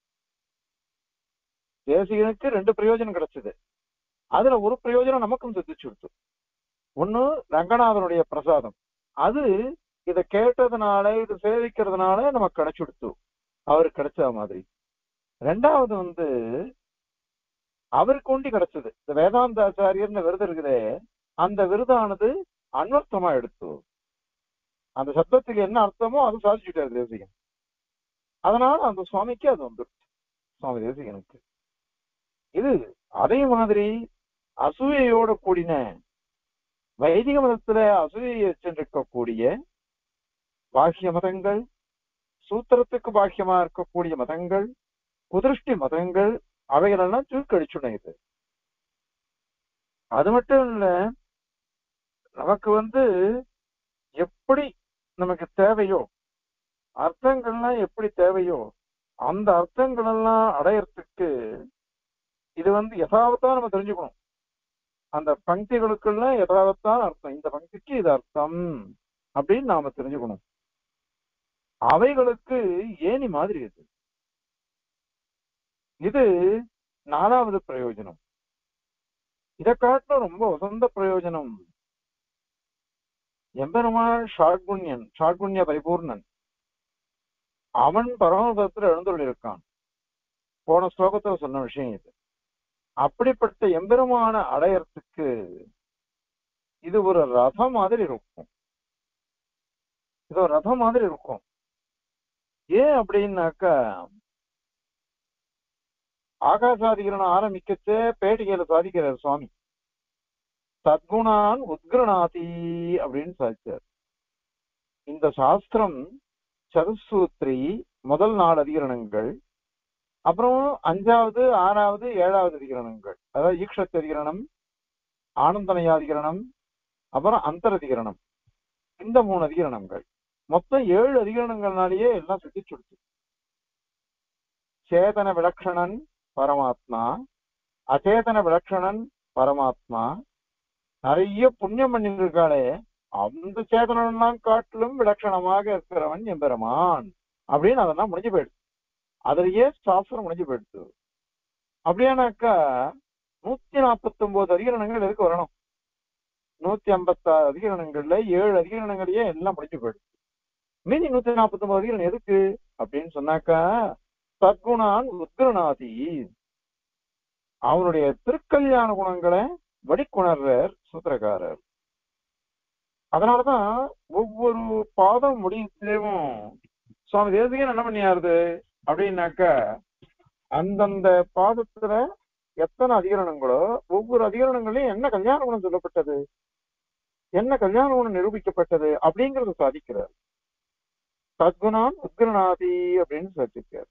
தேசிகனுக்கு ரெண்டு பிரயோஜனம் கிடைச்சது அதுல ஒரு பிரயோஜனம் நமக்கும் சித்திச்சு கொடுத்து ஒண்ணு ரங்கநாதனுடைய பிரசாதம் அது இத கேட்டதுனால இது சேவிக்கிறதுனால நமக்கு கிடைச்சுடுத்து அவருக்கு கிடைச்ச மாதிரி ரெண்டாவது வந்து அவருக்கு ஒண்டி கிடைச்சது இந்த வேதாந்த ஆச்சாரியர்னு விருது இருக்குதே அந்த விருதானது அன்வர்த்தமா எடுத்து அந்த சப்தத்துக்கு என்ன அர்த்தமோ அது சாதிச்சுட்டாரு தேசிகன் அதனால அந்த சுவாமிக்கு அது வந்துருச்சு சுவாமி தேசிகனுக்கு இது அதே மாதிரி அசூயையோட கூடின வைதிக மதத்துல அசூயை சென்றிருக்கக்கூடிய பாக்கிய மதங்கள் சூத்திரத்துக்கு பாக்கியமா இருக்கக்கூடிய மதங்கள் குதிருஷ்டி மதங்கள் அவைகளெல்லாம் தூக்கடிச்சுடும் இது அது மட்டும் இல்ல நமக்கு வந்து எப்படி நமக்கு தேவையோ அர்த்தங்கள்லாம் எப்படி தேவையோ அந்த அர்த்தங்கள் எல்லாம் அடையறதுக்கு இது வந்து யதாவத்தான் நம்ம தெரிஞ்சுக்கணும் அந்த பங்கிகளுக்குள்ள யதாவத்தான் அர்த்தம் இந்த பங்கிக்கு இது அர்த்தம் அப்படின்னு நாம தெரிஞ்சுக்கணும் அவைகளுக்கு ஏணி மாதிரி இது இது நாலாவது பிரயோஜனம் இதை காட்டிலும் ரொம்ப உசந்த பிரயோஜனம் எம்பெருமான் ஷாட்குண்யன் ஷாட்குண்ய பரிபூர்ணன் அவன் பரமபதத்துல எழுந்துள்ள இருக்கான் போன ஸ்லோகத்துல சொன்ன விஷயம் இது அப்படிப்பட்ட எம்பெருமான அடையறதுக்கு இது ஒரு ரதம் மாதிரி இருக்கும் இது ஒரு ரதம் மாதிரி இருக்கும் ஏன் அப்படின்னாக்கா ஆகாசாதிகரணம் ஆரம்பிக்கச்சே பேட்டிகையில சாதிக்கிறார் சுவாமி சத்குணான் உத்கிரணாதி அப்படின்னு சாதிச்சார் இந்த சாஸ்திரம் சதுசூத்ரி முதல் நாலு அதிகரணங்கள் அப்புறம் அஞ்சாவது ஆறாவது ஏழாவது அதிகரணங்கள் அதாவது ஈக்ஷத் அதிகரணம் ஆனந்தமயாதிகரணம் அப்புறம் அந்தரதிகரணம் இந்த மூணு அதிகரணங்கள் மொத்தம் ஏழு அதிகரணங்கள்னாலேயே எல்லாம் சுத்தி சுடுச்சு சேதன விலக்ஷணன் பரமாத்மா அச்சேதன விலக்ஷணன் பரமாத்மா நிறைய புண்ணியம் பண்ணிருக்காளே அந்த சேதனெல்லாம் காட்டிலும் விலட்சணமாக இருக்கிறவன் எம்பெருமான் அப்படின்னு அதெல்லாம் முடிஞ்சு போயிடுச்சு அதுலயே சாஸ்திரம் முடிஞ்சு போயிடுச்சு அப்படியானாக்கா நூத்தி நாற்பத்தி ஒன்பது அதிகரணங்கள் எதுக்கு வரணும் நூத்தி ஐம்பத்தாறு அதிகரணங்கள்ல ஏழு அதிகரணங்களையே எல்லாம் முடிஞ்சு போயிடுச்சு மீதி நூத்தி நாற்பத்தி ஒன்பது அதிகரணம் எதுக்கு அப்படின்னு சொன்னாக்கா சத்குணான் உத்குணாதி அவனுடைய திருக்கல்யாண குணங்களை வடிக்குணர்வர் சூத்திரக்காரர் அதனாலதான் ஒவ்வொரு பாதம் முடியத்திலேயும் சுவாமி தேசிகன் என்ன பண்ணியாருது அப்படின்னாக்கா அந்தந்த பாதத்துல எத்தனை அதிகரணங்களோ ஒவ்வொரு அதிகரணங்களையும் என்ன கல்யாண குணம் சொல்லப்பட்டது என்ன கல்யாண குணம் நிரூபிக்கப்பட்டது அப்படிங்கறத சாதிக்கிறார் சத்குணான் உத்குணாதி அப்படின்னு சாதிக்கிறார்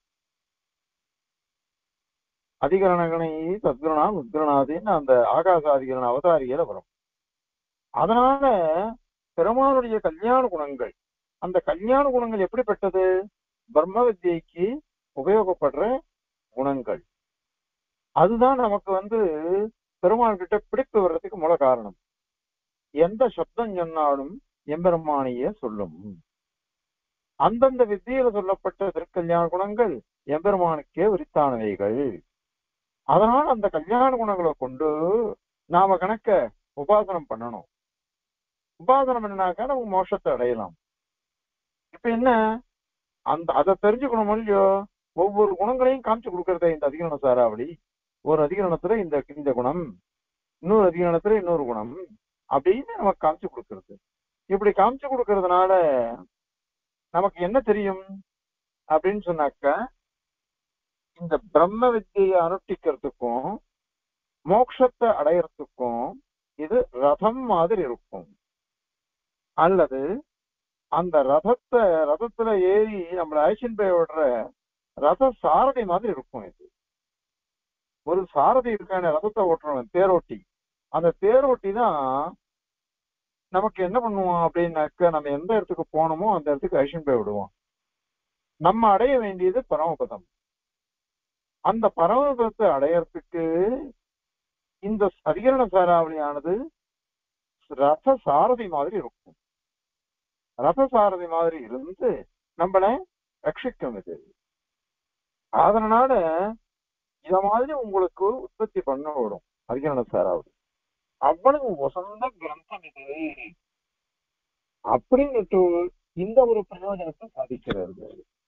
அதிகரணங்களை சத்குணான் உத்குணாதின்னு அந்த ஆகாச அதிகரண அவதாரியில வரும் அதனால பெருமானுடைய கல்யாண குணங்கள் அந்த கல்யாண குணங்கள் எப்படிப்பட்டது பிரம்ம வித்யைக்கு உபயோகப்படுற குணங்கள் அதுதான் நமக்கு வந்து பெருமாள் கிட்ட பிடிப்பு வர்றதுக்கு மூல காரணம் எந்த சப்தம் சொன்னாலும் எம்பெருமானிய சொல்லும் அந்தந்த வித்தியில சொல்லப்பட்ட திருக்கல்யாண குணங்கள் எம்பெருமானுக்கே உரித்தானவைகள் அதனால அந்த கல்யாண குணங்களை கொண்டு நாம கணக்க உபாசனம் பண்ணணும் உபாசனம் பண்ணாக்கா நம்ம மோட்சத்தை அடையலாம் இப்ப என்ன அந்த அதை தெரிஞ்சுக்கணும் இல்லையோ ஒவ்வொரு குணங்களையும் காமிச்சு கொடுக்கறத இந்த அதிகரண சாராவளி ஒரு அதிகரணத்துல இந்த இந்த குணம் இன்னொரு அதிகரணத்துல இன்னொரு குணம் அப்படின்னு நமக்கு காமிச்சு கொடுக்கறது இப்படி காமிச்சு கொடுக்கறதுனால நமக்கு என்ன தெரியும் அப்படின்னு சொன்னாக்க இந்த பிரம்ம வித்தியை அனுஷ்டிக்கிறதுக்கும் மோட்சத்தை அடையறதுக்கும் இது ரதம் மாதிரி இருக்கும் அல்லது அந்த ரதத்தை ரதத்துல ஏறி நம்மள ஐஷன் போய் விடுற ரத சாரதி மாதிரி இருக்கும் இது ஒரு சாரதி இருக்கான ரதத்தை ஓட்டுறவன் தேரோட்டி அந்த தேரோட்டி தான் நமக்கு என்ன பண்ணுவோம் அப்படின்னாக்க நம்ம எந்த இடத்துக்கு போனோமோ அந்த இடத்துக்கு ஐஷன் போய் விடுவோம் நம்ம அடைய வேண்டியது பரமபதம் அந்த பரமபதத்தை அடையறதுக்கு இந்த அதிகரண சாராவளியானது ரத சாரதி மாதிரி இருக்கும் ரத சாரதி மாதிரி இருந்து நம்மள ரட்சிக்கும் இது அதனால இத மாதிரி உங்களுக்கு உற்பத்தி பண்ண விடும் அதிகரண சாராவளி அவ்வளவு வசந்த கிரந்தம் இது அப்படின்னுட்டு இந்த ஒரு பிரயோஜனத்தை சாதிக்கிறது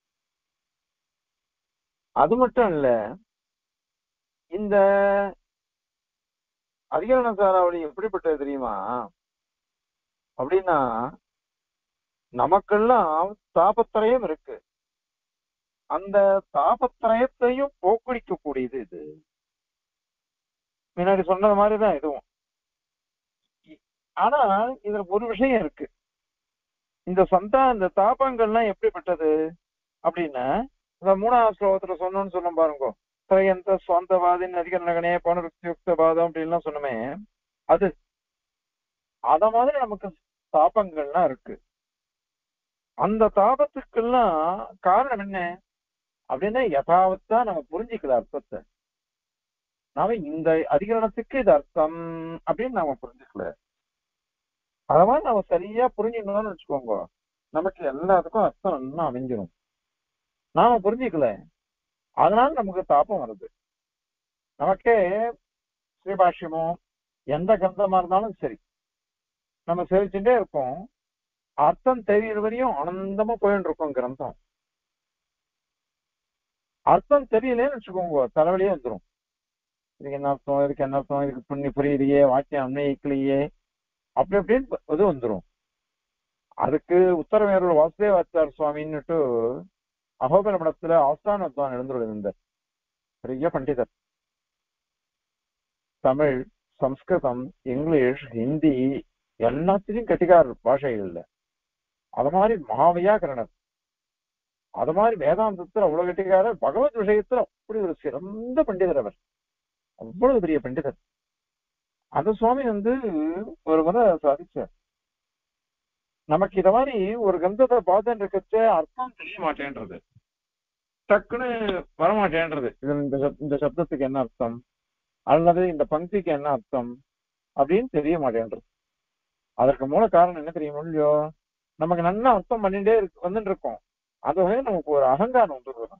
அது மட்டும் இல்ல இந்த அதிகரண சாராவளி எப்படிப்பட்டது தெரியுமா அப்படின்னா நமக்கெல்லாம் தாபத்திரயம் இருக்கு அந்த தாபத்திரயத்தையும் போக்கடிக்க கூடியது இது முன்னாடி சொன்னது மாதிரிதான் இதுவும் ஆனா இதுல ஒரு விஷயம் இருக்கு இந்த சந்தா இந்த தாபங்கள்லாம் எப்படிப்பட்டது அப்படின்னா இந்த மூணாவது ஸ்லோகத்துல சொன்னோம்னு சொன்னோம் பாருங்க திரையந்த சுவாந்தவாதின் அதிகரணகனே பணருக்தியுக்த பாதம் அப்படின்லாம் சொன்னோமே அது அத மாதிரி நமக்கு தாபங்கள்லாம் இருக்கு அந்த தாபத்துக்கெல்லாம் காரணம் என்ன அப்படின்னா யதாவத்தா நம்ம புரிஞ்சுக்கல அர்த்தத்தை நாம இந்த அதிகரணத்துக்கு இது அர்த்தம் அப்படின்னு நாம புரிஞ்சுக்கல அத மாதிரி நம்ம சரியா புரிஞ்சுக்கணும்னு வச்சுக்கோங்க நமக்கு எல்லாத்துக்கும் அர்த்தம் இன்னும் அமைஞ்சிடும் நாம புரிஞ்சுக்கல அதனால நமக்கு தாபம் வருது நமக்கே ஸ்ரீபாஷ்யமோ எந்த கிரந்தமா இருந்தாலும் சரி நம்ம சேவிச்சுட்டே இருக்கோம் அர்த்தம் தெரியற வரையும் ஆனந்தமா போயிட்டு இருக்கோம் கிரந்தம் அர்த்தம் தெரியலன்னு வச்சுக்கோங்க தலைவலியே வந்துடும் இதுக்கு என்ன அர்த்தம் இதுக்கு என்ன அர்த்தம் இதுக்கு புண்ணி புரியலையே வாக்கியம் அன்னைக்கலையே அப்படி அப்படின்னு இது வந்துடும் அதுக்கு உத்தரவேரூர் வாசுதேவாச்சார் சுவாமின்னுட்டு அகோபல மடத்துல ஆஸ்தான வித்வான் எழுந்துள்ளார் பெரிய பண்டிதர் தமிழ் சம்ஸ்கிருதம் இங்கிலீஷ் ஹிந்தி எல்லாத்திலையும் கட்டிக்கார் பாஷைகள்ல அது மாதிரி மகாவியாகரணர் அது மாதிரி வேதாந்தத்துல அவ்வளவு கட்டிக்காரர் பகவத் விஷயத்துல அப்படி ஒரு சிறந்த பண்டிதர் அவர் அவ்வளவு பெரிய பண்டிதர் அந்த சுவாமி வந்து ஒரு முறை சாதிச்சார் நமக்கு இத மாதிரி ஒரு கிரந்தத்தை பார்த்துட்டு இருக்கச்ச அர்த்தம் தெரிய மாட்டேன்றது டக்குன்னு வரமாட்டேன்றது இது இந்த சப்- இந்த சப்தத்துக்கு என்ன அர்த்தம் அல்லது இந்த பங்கிக்கு என்ன அர்த்தம் அப்படின்னு தெரிய மாட்டேன்றது அதற்கு மூல காரணம் என்ன தெரியுமோ இல்லையோ நமக்கு நல்லா அர்த்தம் பண்ணிட்டே இருக்கு வந்துட்டு இருக்கோம் அதுவே நமக்கு ஒரு அகங்காரம் வந்துடுறது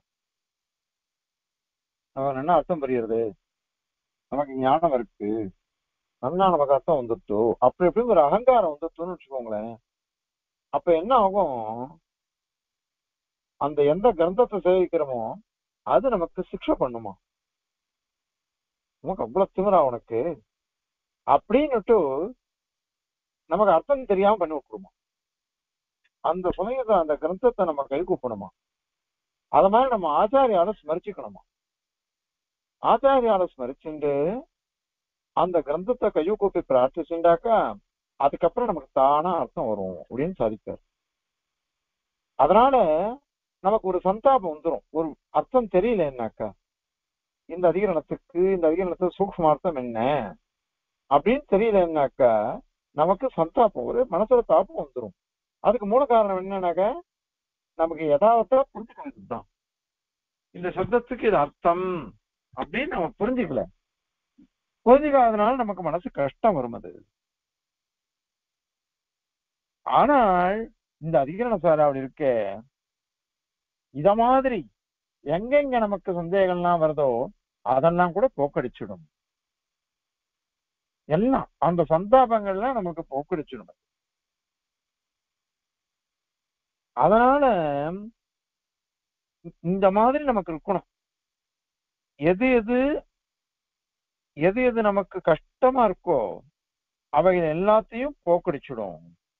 நமக்கு நல்லா அர்த்தம் புரியுறது நமக்கு ஞானம் இருக்கு நல்லா நமக்கு அர்த்தம் வந்துட்டோ அப்படி எப்படி ஒரு அகங்காரம் வந்துட்டோன்னு வச்சுக்கோங்களேன் அப்ப என்ன ஆகும் அந்த எந்த கிரந்தத்தை சேவிக்கிறோமோ அது நமக்கு சிக்ஷை பண்ணுமா உனக்கு அவ்வளவு திமிரா உனக்கு அப்படின்னுட்டு நமக்கு அர்த்தம் தெரியாம பண்ணி விட்டுருமா அந்த சமயத்தை அந்த கிரந்தத்தை நம்ம கை கூப்பணுமா அது மாதிரி நம்ம ஆச்சாரியால ஸ்மரிச்சுக்கணுமா ஆச்சாரியால ஸ்மரிச்சுண்டு அந்த கிரந்தத்தை கையை கூப்பி பிரார்த்திச்சுண்டாக்கா அதுக்கப்புறம் நமக்கு தானா அர்த்தம் வரும் அப்படின்னு சாதிப்பார் அதனால நமக்கு ஒரு சந்தாபம் வந்துரும் ஒரு அர்த்தம் தெரியலன்னாக்கா இந்த அதிகரணத்துக்கு இந்த அதிகரணத்துக்கு சூக்ஷ்ம அர்த்தம் என்ன அப்படின்னு தெரியலன்னாக்கா நமக்கு சந்தாபம் ஒரு மனசுல தாப்பம் வந்துரும் அதுக்கு மூல காரணம் என்னன்னாக்கா நமக்கு யதார்த்தா புரிஞ்சுக்கிறது தான் இந்த சப்தத்துக்கு இது அர்த்தம் அப்படின்னு நம்ம புரிஞ்சுக்கல புரிஞ்சுக்காதனால நமக்கு மனசு கஷ்டம் வரும் அது ஆனால் இந்த அதிகரண சாராவளி இருக்கே இத மாதிரி எங்கெங்க நமக்கு சந்தேகம்லாம் வருதோ அதெல்லாம் கூட போக்கடிச்சிடும் எல்லாம் அந்த சந்தாபங்கள்லாம் நமக்கு போக்கடிச்சிடும் அதனால இந்த மாதிரி நமக்கு இருக்கணும் எது எது எது எது நமக்கு கஷ்டமா இருக்கோ அவைகள் எல்லாத்தையும் போக்கடிச்சிடும்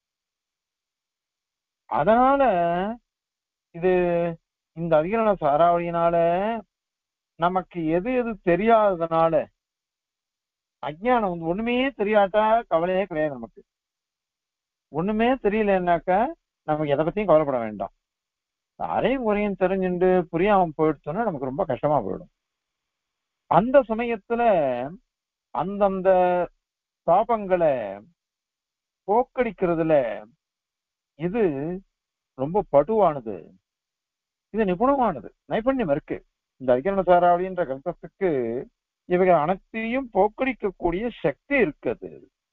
அதனால இது இந்த அதிகரண சாராவளியினால நமக்கு எது எது தெரியாததுனால அஜ்ஞானம் வந்து ஒண்ணுமே தெரியாட்டா கவலையே கிடையாது நமக்கு ஒண்ணுமே தெரியலன்னாக்கா நமக்கு எதை பத்தியும் கவலைப்பட வேண்டாம் அரையும் குறையும் தெரிஞ்சுட்டு புரியாம போயிடுச்சோன்னா நமக்கு ரொம்ப கஷ்டமா போயிடும் அந்த சமயத்துல அந்தந்த பாபங்களை போக்கடிக்கிறதுல இது ரொம்ப படுவானது இது நிபுணமானது நைபுண்யம் இருக்கு இந்த அதிகரண சாராவளின்ற கிரந்தத்துக்கு இவைகள் அனைத்தையும் போக்கடிக்கக்கூடிய சக்தி இருக்குது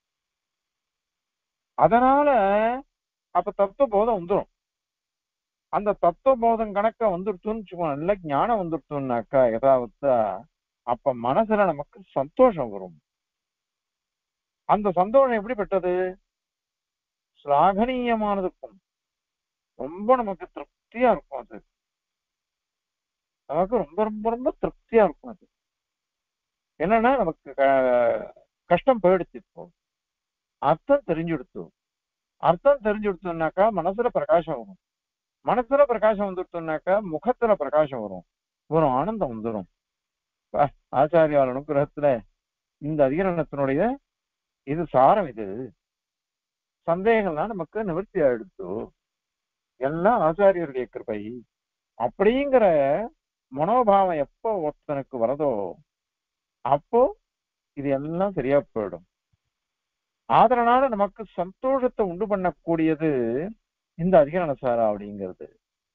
அதனால அப்ப தத்துவ போதம் வந்துடும் அந்த தத்துவ போதம் கணக்க வந்துடுச்சுன்னு வச்சுக்கோ நல்ல ஞானம் வந்துடுச்சுன்னாக்கா யதாவத்தா அப்ப மனசுல நமக்கு சந்தோஷம் வரும் அந்த சந்தோஷம் எப்படிப்பட்டது ஸ்லாகனீயமானதுக்கும் ரொம்ப நமக்கு திருப்தியா இருக்கும் அது நமக்கு ரொம்ப ரொம்ப ரொம்ப திருப்தியா இருக்கும் அது என்னன்னா நமக்கு க- கஷ்டம் போயிடுச்சு இப்போ அர்த்தம் தெரிஞ்சுடுத்து அர்த்தம் தெரிஞ்சுடுத்துனாக்கா மனசுல பிரகாசம் வரும் மனசுல பிரகாசம் வந்துடுத்துனாக்கா முகத்துல பிரகாசம் வரும் ஒரு ஆனந்தம் வந்துடும் ஆச்சாரியால் அனுகிரகத்துல இந்த அதிகரணத்தினுடைய இது சாரம் இது சந்தேகம்லாம் நமக்கு நிவர்த்தி ஆயிடுத்து எல்லாம் ஆச்சாரியருடைய கிருபை அப்படிங்கிற மனோபாவம் எப்போ ஒருத்தனுக்கு வரதோ அப்போ இது எல்லாம் சரியா போயிடும் அதனால நமக்கு சந்தோஷத்தை உண்டு பண்ணக்கூடியது இந்த அதிகரண சாரா அப்படிங்கிறது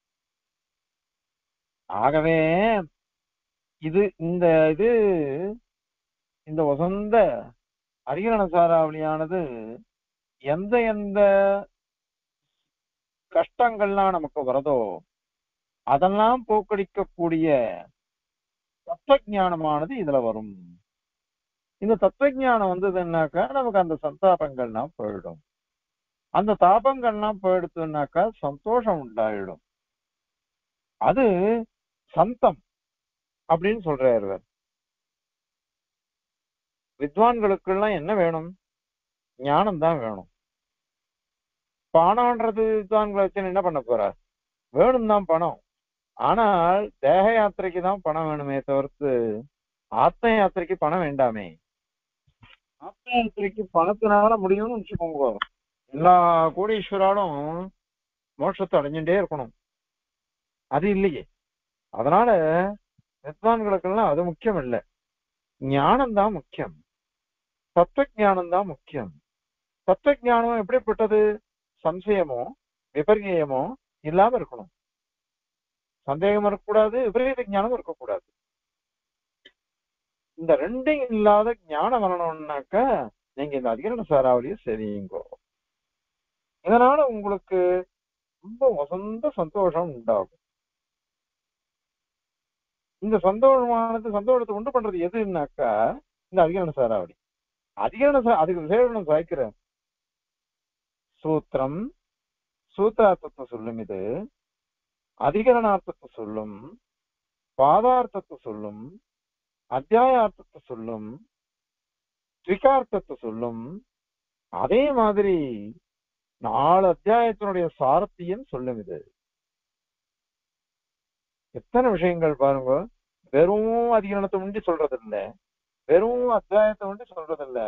ஆகவே இது இந்த இது இந்த வசந்த அதிகரண சாராவளியானது எந்த எந்த கஷ்டங்கள்லாம் நமக்கு வரதோ அதெல்லாம் போக்கடிக்கக்கூடிய தத்துவ ஞானமானது இதுல வரும் இந்த தத்துவ ஞானம் வந்ததுன்னாக்கா நமக்கு அந்த சந்தாபங்கள்லாம் போயிடும் அந்த தாபங்கள்லாம் போயிடுத்துனாக்கா சந்தோஷம் உண்டாயிடும் அது சந்தம் அப்படின்னு சொல்றாரு இவர். வித்வான்களுக்கெல்லாம் என்ன வேணும் ஞானம் தான் வேணும் பணம்ன்றது வித்வான்களை வச்சு என்ன பண்ண போறார் வேணும் தான் பணம் ஆனால் தேக யாத்திரைக்கு தான் பணம் வேணுமே தவிர்த்து ஆத்ம யாத்திரைக்கு பணம் வேண்டாமே ஆத்ம யாத்திரைக்கு பணத்தினால முடியும்னு வச்சுக்கோங்க எல்லா கோடீஸ்வராலும் மோட்சத்தை அடைஞ்சுட்டே இருக்கணும் அது இல்லையே அதனால வித்வான்களுக்கெல்லாம் அது முக்கியம் இல்லை ஞானம் தான் முக்கியம் தத்துவஞானம் தான் முக்கியம் தத்துவஞானம் எப்படிப்பட்டது சம்சயமோ விபர்யமோ இல்லாம இருக்கணும் சந்தேகம் இருக்கக்கூடாது விபரீத ஞானம் இருக்கக்கூடாது இந்த ரெண்டும் இல்லாத ஞானம் வரணும்னாக்க நீங்க இந்த அதிகரண சாராவளியை செய்யுங்கோ இதனால உங்களுக்கு ரொம்ப வசந்த சந்தோஷம் உண்டாகும் இந்த சந்தோஷமானது சந்தோஷத்தை உண்டு பண்றது எதுன்னாக்கா இந்த அதிகரண சாராவளி அதிகரண சா- அதுக்கு விசேஷம் சாய்க்கிற சூத்திரம் சூத்திரார்த்தத்தை சொல்லும் இது அதிகரணார்த்தத்தை சொல்லும் பாதார்த்தத்தை சொல்லும் அத்தியாயார்த்தத்தை சொல்லும் திரிகார்த்தத்தை சொல்லும் அதே மாதிரி நாலு அத்தியாயத்தினுடைய சாரத்தையும் சொல்லும் இது எத்தனை விஷயங்கள் பாருங்க வெறும் அதிகரணத்தை உண்டி சொல்றது இல்ல வெறும் அத்தியாயத்தை உண்டி சொல்றது இல்ல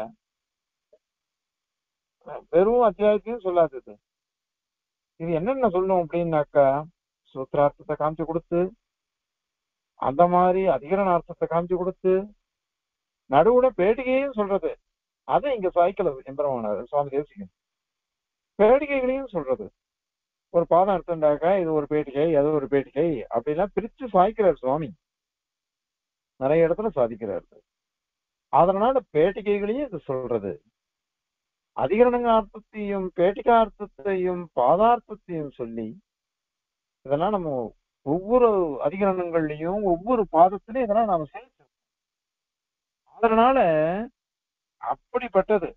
வெறும் அத்தியாயத்தையும் சொல்லாதது இது என்னென்ன சொல்லும் அப்படின்னாக்கா சூத்திரார்த்தத்தை காமிச்சு கொடுத்து அந்த மாதிரி அதிகரணார்த்தத்தை காமிச்சு கொடுத்து நடுவுல பேட்டிகையும் சொல்றது அதை இங்க சாய்க்கலது எம்பெருமானார் சுவாமி தேசிகன் பேட்டிகைகளையும் சொல்றது ஒரு பாதம் எடுத்துட்டாக்கா இது ஒரு பேட்டிகை அது ஒரு பேட்டிகை அப்படிலாம் பிரிச்சு சாய்க்கிறார் சுவாமி நிறைய இடத்துல சாதிக்கிறார் அதனால பேட்டிகைகளையும் இது சொல்றது அதிகரணார்த்தத்தையும் பேட்டிகார்த்தத்தையும் பாதார்த்தத்தையும் சொல்லி இதெல்லாம் நம்ம ஒவ்வொரு அதிகரணங்கள்லயும் ஒவ்வொரு பாதத்திலையும் இதெல்லாம் நாம சேர்த்து அதனால அப்படிப்பட்டது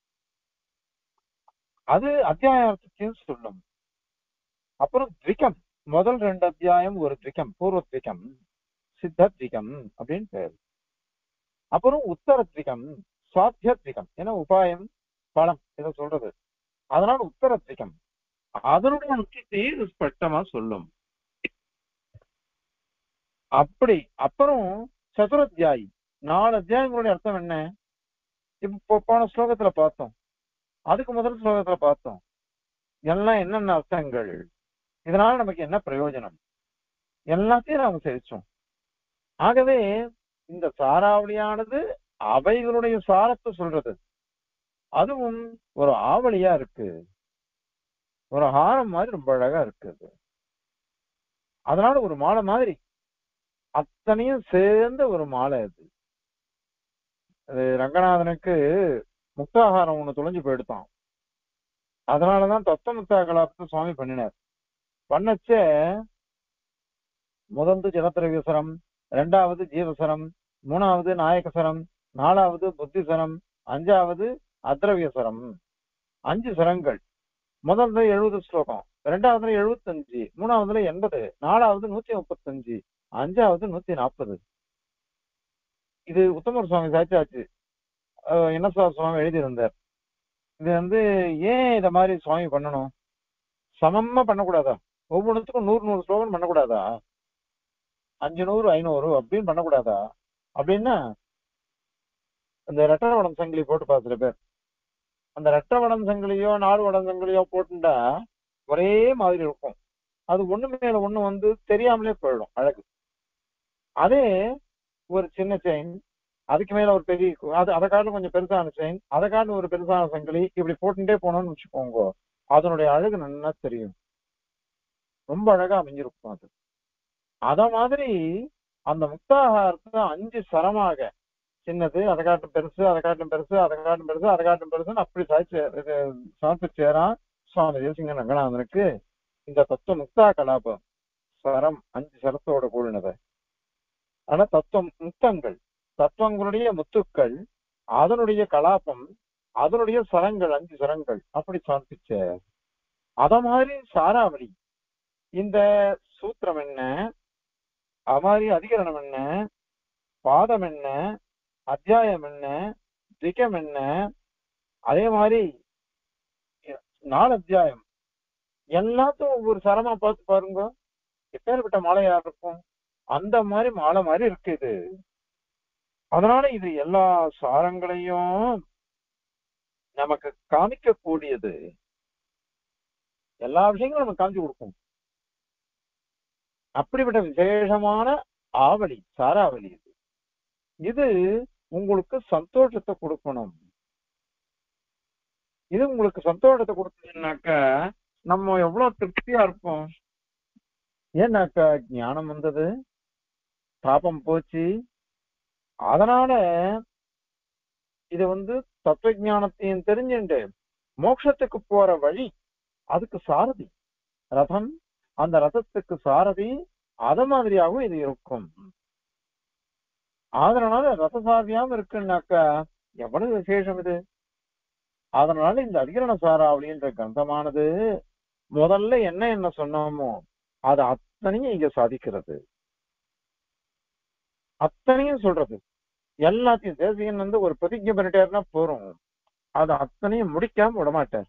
அது அத்தியாயார்த்தத்தையும் சொல்லும் அப்புறம் த்விகம் முதல் ரெண்டு அத்தியாயம் ஒரு த்விகம் பூர்வ த்விகம் சித்த த்விகம் அப்படின்னு பேர் அப்புறம் உத்தர த்விகம் சுவாத்திய த்விகம் ஏன்னா உபாயம் பலம் இதை சொல்றது அதனால உத்தர த்விகம் அதனுடைய முக்கியத்தையும் இது ஸ்பஷ்டமா சொல்லும் அப்படி அப்புறம் சதுரத்தியாயி நாலு அத்தியாயங்களுடைய அர்த்தம் என்ன இப்போ போன ஸ்லோகத்துல பார்த்தோம் அதுக்கு முதல் ஸ்லோகத்துல பார்த்தோம் எல்லாம் என்னென்ன அர்த்தங்கள் இதனால நமக்கு என்ன பிரயோஜனம் எல்லாத்தையும் நாம தெரிச்சோம் ஆகவே இந்த சாராவளியானது அவைகளுடைய சாரத்தை சொல்றது அதுவும் ஒரு ஆவலியா இருக்கு ஒரு ஹாரம் மாதிரி ரொம்ப அழகா இருக்குது அதனால ஒரு மாலை மாதிரி அத்தனையும் சேர்ந்த ஒரு மாலை அது அது ரங்கநாதனுக்கு முக்தாகாரம் ஒண்ணு தொலைஞ்சு போயிடுத்தான் அதனாலதான் தத்துவ முக்தா கலாபத்தை சுவாமி பண்ணினார் பண்ணச்ச முதந்து ஜலத்திரவியசரம் ரெண்டாவது ஜீவசரம் மூணாவது நாயகசரம் நாலாவது புத்திசரம் அஞ்சாவது அத்ரவியசரம் அஞ்சு சரங்கள் முதல்ல எழுபது ஸ்லோகம் ரெண்டாவதுல எழுபத்தஞ்சு மூணாவதுல எண்பது நாலாவது நூத்தி முப்பத்தஞ்சு அஞ்சாவது நூத்தி நாற்பது இது உத்தமர் சுவாமி சாய்ச்சாச்சு அஹ் என்ன சார் சுவாமி எழுதியிருந்தார் இது வந்து ஏன் இத மாதிரி சுவாமி பண்ணணும் சமமா பண்ணக்கூடாதா ஒவ்வொன்றுத்துக்கும் நூறு நூறு ஸ்லோகம் பண்ணக்கூடாதா அஞ்சு நூறு ஐநூறு அப்படின்னு பண்ணக்கூடாதா அப்படின்னா இந்த ரெட்டவடம் சங்கிலி போட்டு பா சில பேர் அந்த ரெட்டவடம் சங்கிலியோ நாடு வடம் சங்கிலியோ போட்டுட்டா ஒரே மாதிரி இருக்கும் அது ஒண்ணு மேல ஒண்ணு வந்து தெரியாமலே போயிடும் அழகு அதே ஒரு சின்ன செயின் அதுக்கு மேல ஒரு பெரிய அது அதை காட்டிலும் கொஞ்சம் பெருசான செயின் அதை காட்டிலும் ஒரு பெருசான சங்கிலி இப்படி போட்டுட்டே போனோம்னு வச்சுக்கோங்க அதனுடைய அழகு நல்லா தெரியும் ரொம்ப அழகா அமைஞ்சிருக்கும் அது அத மாதிரி அந்த முக்தாகாரத்தை அஞ்சு சரமாக சின்னது அதை காட்டும் பெருசு அதை காட்டும் பெருசு அதை காட்டும் பெருசு அதை காட்டும் பெருசுன்னு அப்படி சாய்ச்சி சமர்ப்பிச்சேரான் சுவாமி தேசிங்க ரங்கநாதனுக்கு இந்த தத்துவ முக்தா கலாபம் சரம் அஞ்சு சரத்தோட கூடினது ஆனா தத்துவம் முத்தங்கள் தத்துவங்களுடைய முத்துக்கள் அதனுடைய கலாபம் அதனுடைய சரங்கள் அஞ்சு சரங்கள் அப்படி சமர்ப்பிச்ச அத மாதிரி சாராவளி இந்த சூத்திரம் என்ன அது மாதிரி அதிகரணம் என்ன பாதம் என்ன அத்தியாயம் என்ன திகம் என்ன அதே மாதிரி நாலு அத்தியாயம் எல்லாத்தையும் ஒவ்வொரு சரமா பார்த்து பாருங்க எப்பேற்பட்ட மாலையா இருக்கும் அந்த மாதிரி மாலை மாதிரி இருக்கு இது அதனால இது எல்லா சாரங்களையும் நமக்கு காமிக்க கூடியது எல்லா விஷயங்களும் நமக்கு காமிச்சு கொடுக்கும் அப்படிப்பட்ட விசேஷமான ஆவலி சாராவளி இது இது உங்களுக்கு சந்தோஷத்தை கொடுக்கணும் இது உங்களுக்கு சந்தோஷத்தை கொடுத்ததுன்னாக்கா நம்ம எவ்வளவு திருப்தியா இருப்போம் ஏன்னாக்கா ஞானம் வந்தது தாபம் போச்சு அதனால இது வந்து தத்துவ ஞானத்தையும் தெரிஞ்சுண்டு மோட்சத்துக்கு போற வழி அதுக்கு சாரதி ரதம் அந்த ரதத்துக்கு சாரதி அத மாதிரியாகவும் இது இருக்கும் அதனால ரசசாரதியாம இருக்குன்னாக்கா எவ்வளவு விசேஷம் இது அதனால இந்த அதிகரண சாரா அப்படின்ற கிரந்தமானது முதல்ல என்ன என்ன சொன்னோமோ அது அத்தனையும் இங்க சாதிக்கிறது அத்தனையும் சொல்றது எல்லாத்தையும் தேசியன் வந்து ஒரு பிரதிஜை பண்ணிட்டாருன்னா போறோம் அது அத்தனையும் முடிக்காம விடமாட்டார்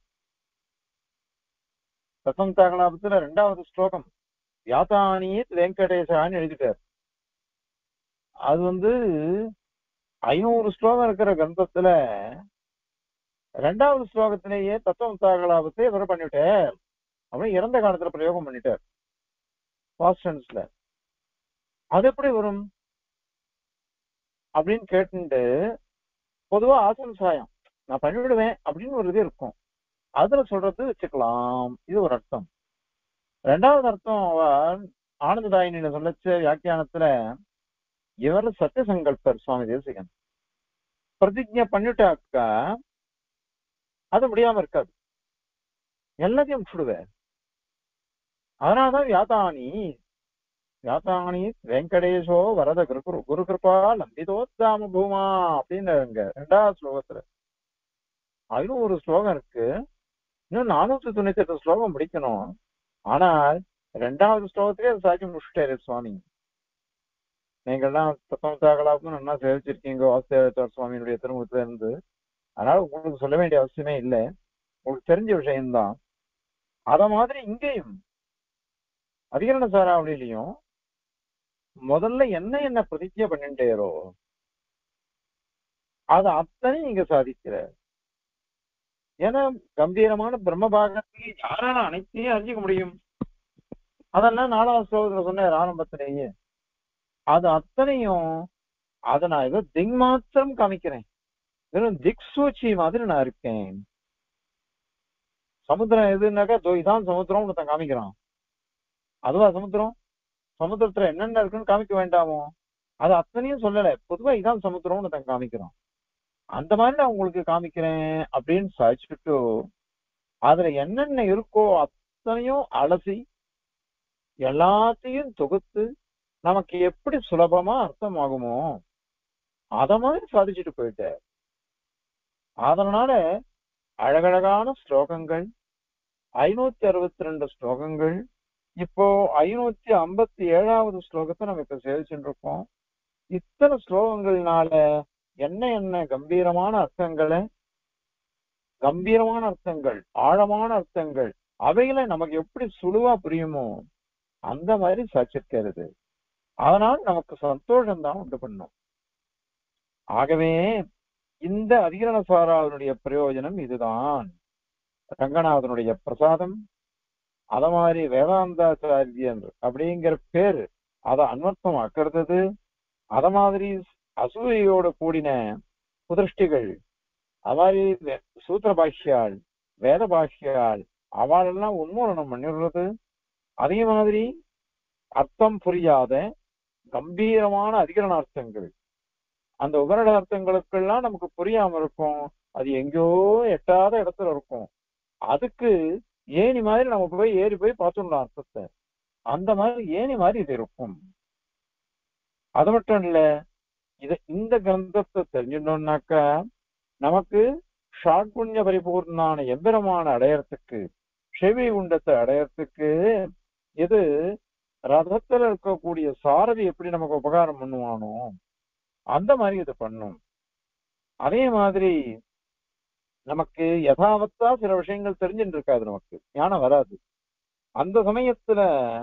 ரசம் தாகலாபத்துல ரெண்டாவது ஸ்லோகம் வியாதானியத் வெங்கடேசான்னு எழுதிட்டார் அது வந்து ஐநூறு ஸ்லோகம் இருக்கிற கிரந்தத்துல ரெண்டாவது ஸ்லோகத்திலேயே தத்துவம் தாகலாபத்தை இவர் பண்ணிவிட்டார் அப்படின்னு இறந்த காலத்துல பிரயோகம் பண்ணிட்டார் பாஸ்டன்ஸ்ல அது எப்படி வரும் அப்படின்னு கேட்டுட்டு பொதுவா ஆசன் சாயம் நான் பண்ணிவிடுவேன் அப்படின்னு ஒரு இது இருக்கும் அதுல சொல்றது வச்சுக்கலாம் இது ஒரு அர்த்தம் ரெண்டாவது அர்த்தம் அவர் ஆனந்ததாயினியில சொல்லச்ச வியாக்கியானத்துல இவர் சத்திய சங்கல்பர் சுவாமி தேசிகன் பிரதிஜை பண்ணிட்டாக்கா அது முடியாம இருக்காது எல்லாத்தையும் முடிச்சுடுவேன் அதனாலதான் வியாதானி வியாதானி வெங்கடேஷோ வரத குரு குரு கிருபா லம்பிதோத்தாம பூமா அப்படின்னு ரெண்டாவது ஸ்லோகத்துல ஐநூறு ஸ்லோகம் இருக்கு இன்னும் நானூத்தி தொண்ணூத்தி எட்டு ஸ்லோகம் முடிக்கணும் ஆனால் ரெண்டாவது ஸ்லோகத்திலே அது சாட்சி முடிச்சுட்டாரு சுவாமி நீங்கள்லாம் தத்தமத்தாகலாக்கும் நல்லா சேவிச்சிருக்கீங்க வாசுதேவத்தார் சுவாமியினுடைய திருமுகத்துல இருந்து அதனால உங்களுக்கு சொல்ல வேண்டிய அவசியமே இல்லை உங்களுக்கு தெரிஞ்ச விஷயம்தான் அத மாதிரி இங்கேயும் அதிகரண சாராவளியிலையும் முதல்ல என்ன என்ன பிரதிஜை பண்ணிட்டேரோ அது அத்தனையும் இங்க சாதிக்கிற ஏன்னா கம்பீரமான பிரம்ம பாகத்துக்கு யாரால அனைத்தையும் அறிஞ்சிக்க முடியும் அதெல்லாம் நாலாவது ஸ்லோகத்துல சொன்ன ஆரம்பத்திலேயே அது அத்தனையும் அதை நான் ஏதோ திக் மாத்திரம் காமிக்கிறேன் வெறும் திக் சூச்சி மாதிரி நான் இருக்கேன் சமுத்திரம் எதுனாக்கா தோ இதான் சமுத்திரம் ஒருத்தன் காமிக்கிறான் அதுவா சமுத்திரம் சமுத்திரத்துல என்னென்ன இருக்குன்னு காமிக்க வேண்டாமோ அது அத்தனையும் சொல்லல பொதுவா இதான் சமுத்திரம்னு ஒருத்தன் காமிக்கிறான் அந்த மாதிரி நான் உங்களுக்கு காமிக்கிறேன் அப்படின்னு சாதிச்சுட்டு அதுல என்னென்ன இருக்கோ அத்தனையும் அலசி எல்லாத்தையும் தொகுத்து நமக்கு எப்படி சுலபமா அர்த்தமாகுமோ அத மாதிரி சாதிச்சுட்டு போயிட்டார் அதனால அழகழகான ஸ்லோகங்கள் ஐநூத்தி அறுபத்தி ரெண்டு ஸ்லோகங்கள் இப்போ ஐநூத்தி ஐம்பத்தி ஏழாவது ஸ்லோகத்தை நம்ம இப்ப சேவிச்சுட்டு இருக்கோம் இத்தனை ஸ்லோகங்கள்னால என்ன என்ன கம்பீரமான அர்த்தங்களை கம்பீரமான அர்த்தங்கள் ஆழமான அர்த்தங்கள் அவைகளை நமக்கு எப்படி சுழுவா புரியுமோ அந்த மாதிரி சாட்சிருக்கிறது அதனால் நமக்கு சந்தோஷம் தான் உண்டு பண்ணும் ஆகவே இந்த அதிகரண சாராவினுடைய பிரயோஜனம் இதுதான் ரங்கநாதனுடைய பிரசாதம் அத மாதிரி வேதாந்தாச்சாரியன் அப்படிங்கிற பேரு அதை அன்வர்த்தமாக்குறது அத மாதிரி அசூயோட கூடின புதிருஷ்டிகள் அது மாதிரி வே- சூத்திர பாஷ்யாள் வேத பாஷ்யாள் அவளெல்லாம் உன்மூலனம் பண்ணிடுறது அதே மாதிரி அர்த்தம் புரியாத கம்பீரமான அதிகரண அர்த்தங்கள் அந்த உபரண அர்த்தங்களுக்கெல்லாம் நமக்கு புரியாம இருக்கும் அது எங்கேயோ எட்டாத இடத்துல இருக்கும் அதுக்கு ஏணி மாதிரி நம்ம போய் ஏறி போய் பார்த்துடலாம் அர்த்தத்தை அந்த மாதிரி ஏணி மாதிரி இது இருக்கும் அது மட்டும் இல்ல இது இந்த கிரந்தத்தை தெரிஞ்சிடணும்னாக்கா நமக்கு ஷாட்புண்ணிய பரிபூர்ணான எந்திரமான அடையறதுக்கு செவி உண்டத்தை அடையறதுக்கு இது ரதத்துல இருக்கக்கூடிய சாரதி எப்படி நமக்கு உபகாரம் பண்ணுவானோ அந்த மாதிரி இது பண்ணும் அதே மாதிரி நமக்கு யதாவத்தா சில விஷயங்கள் தெரிஞ்சுட்டு இருக்காது நமக்கு ஞானம் வராது அந்த சமயத்துல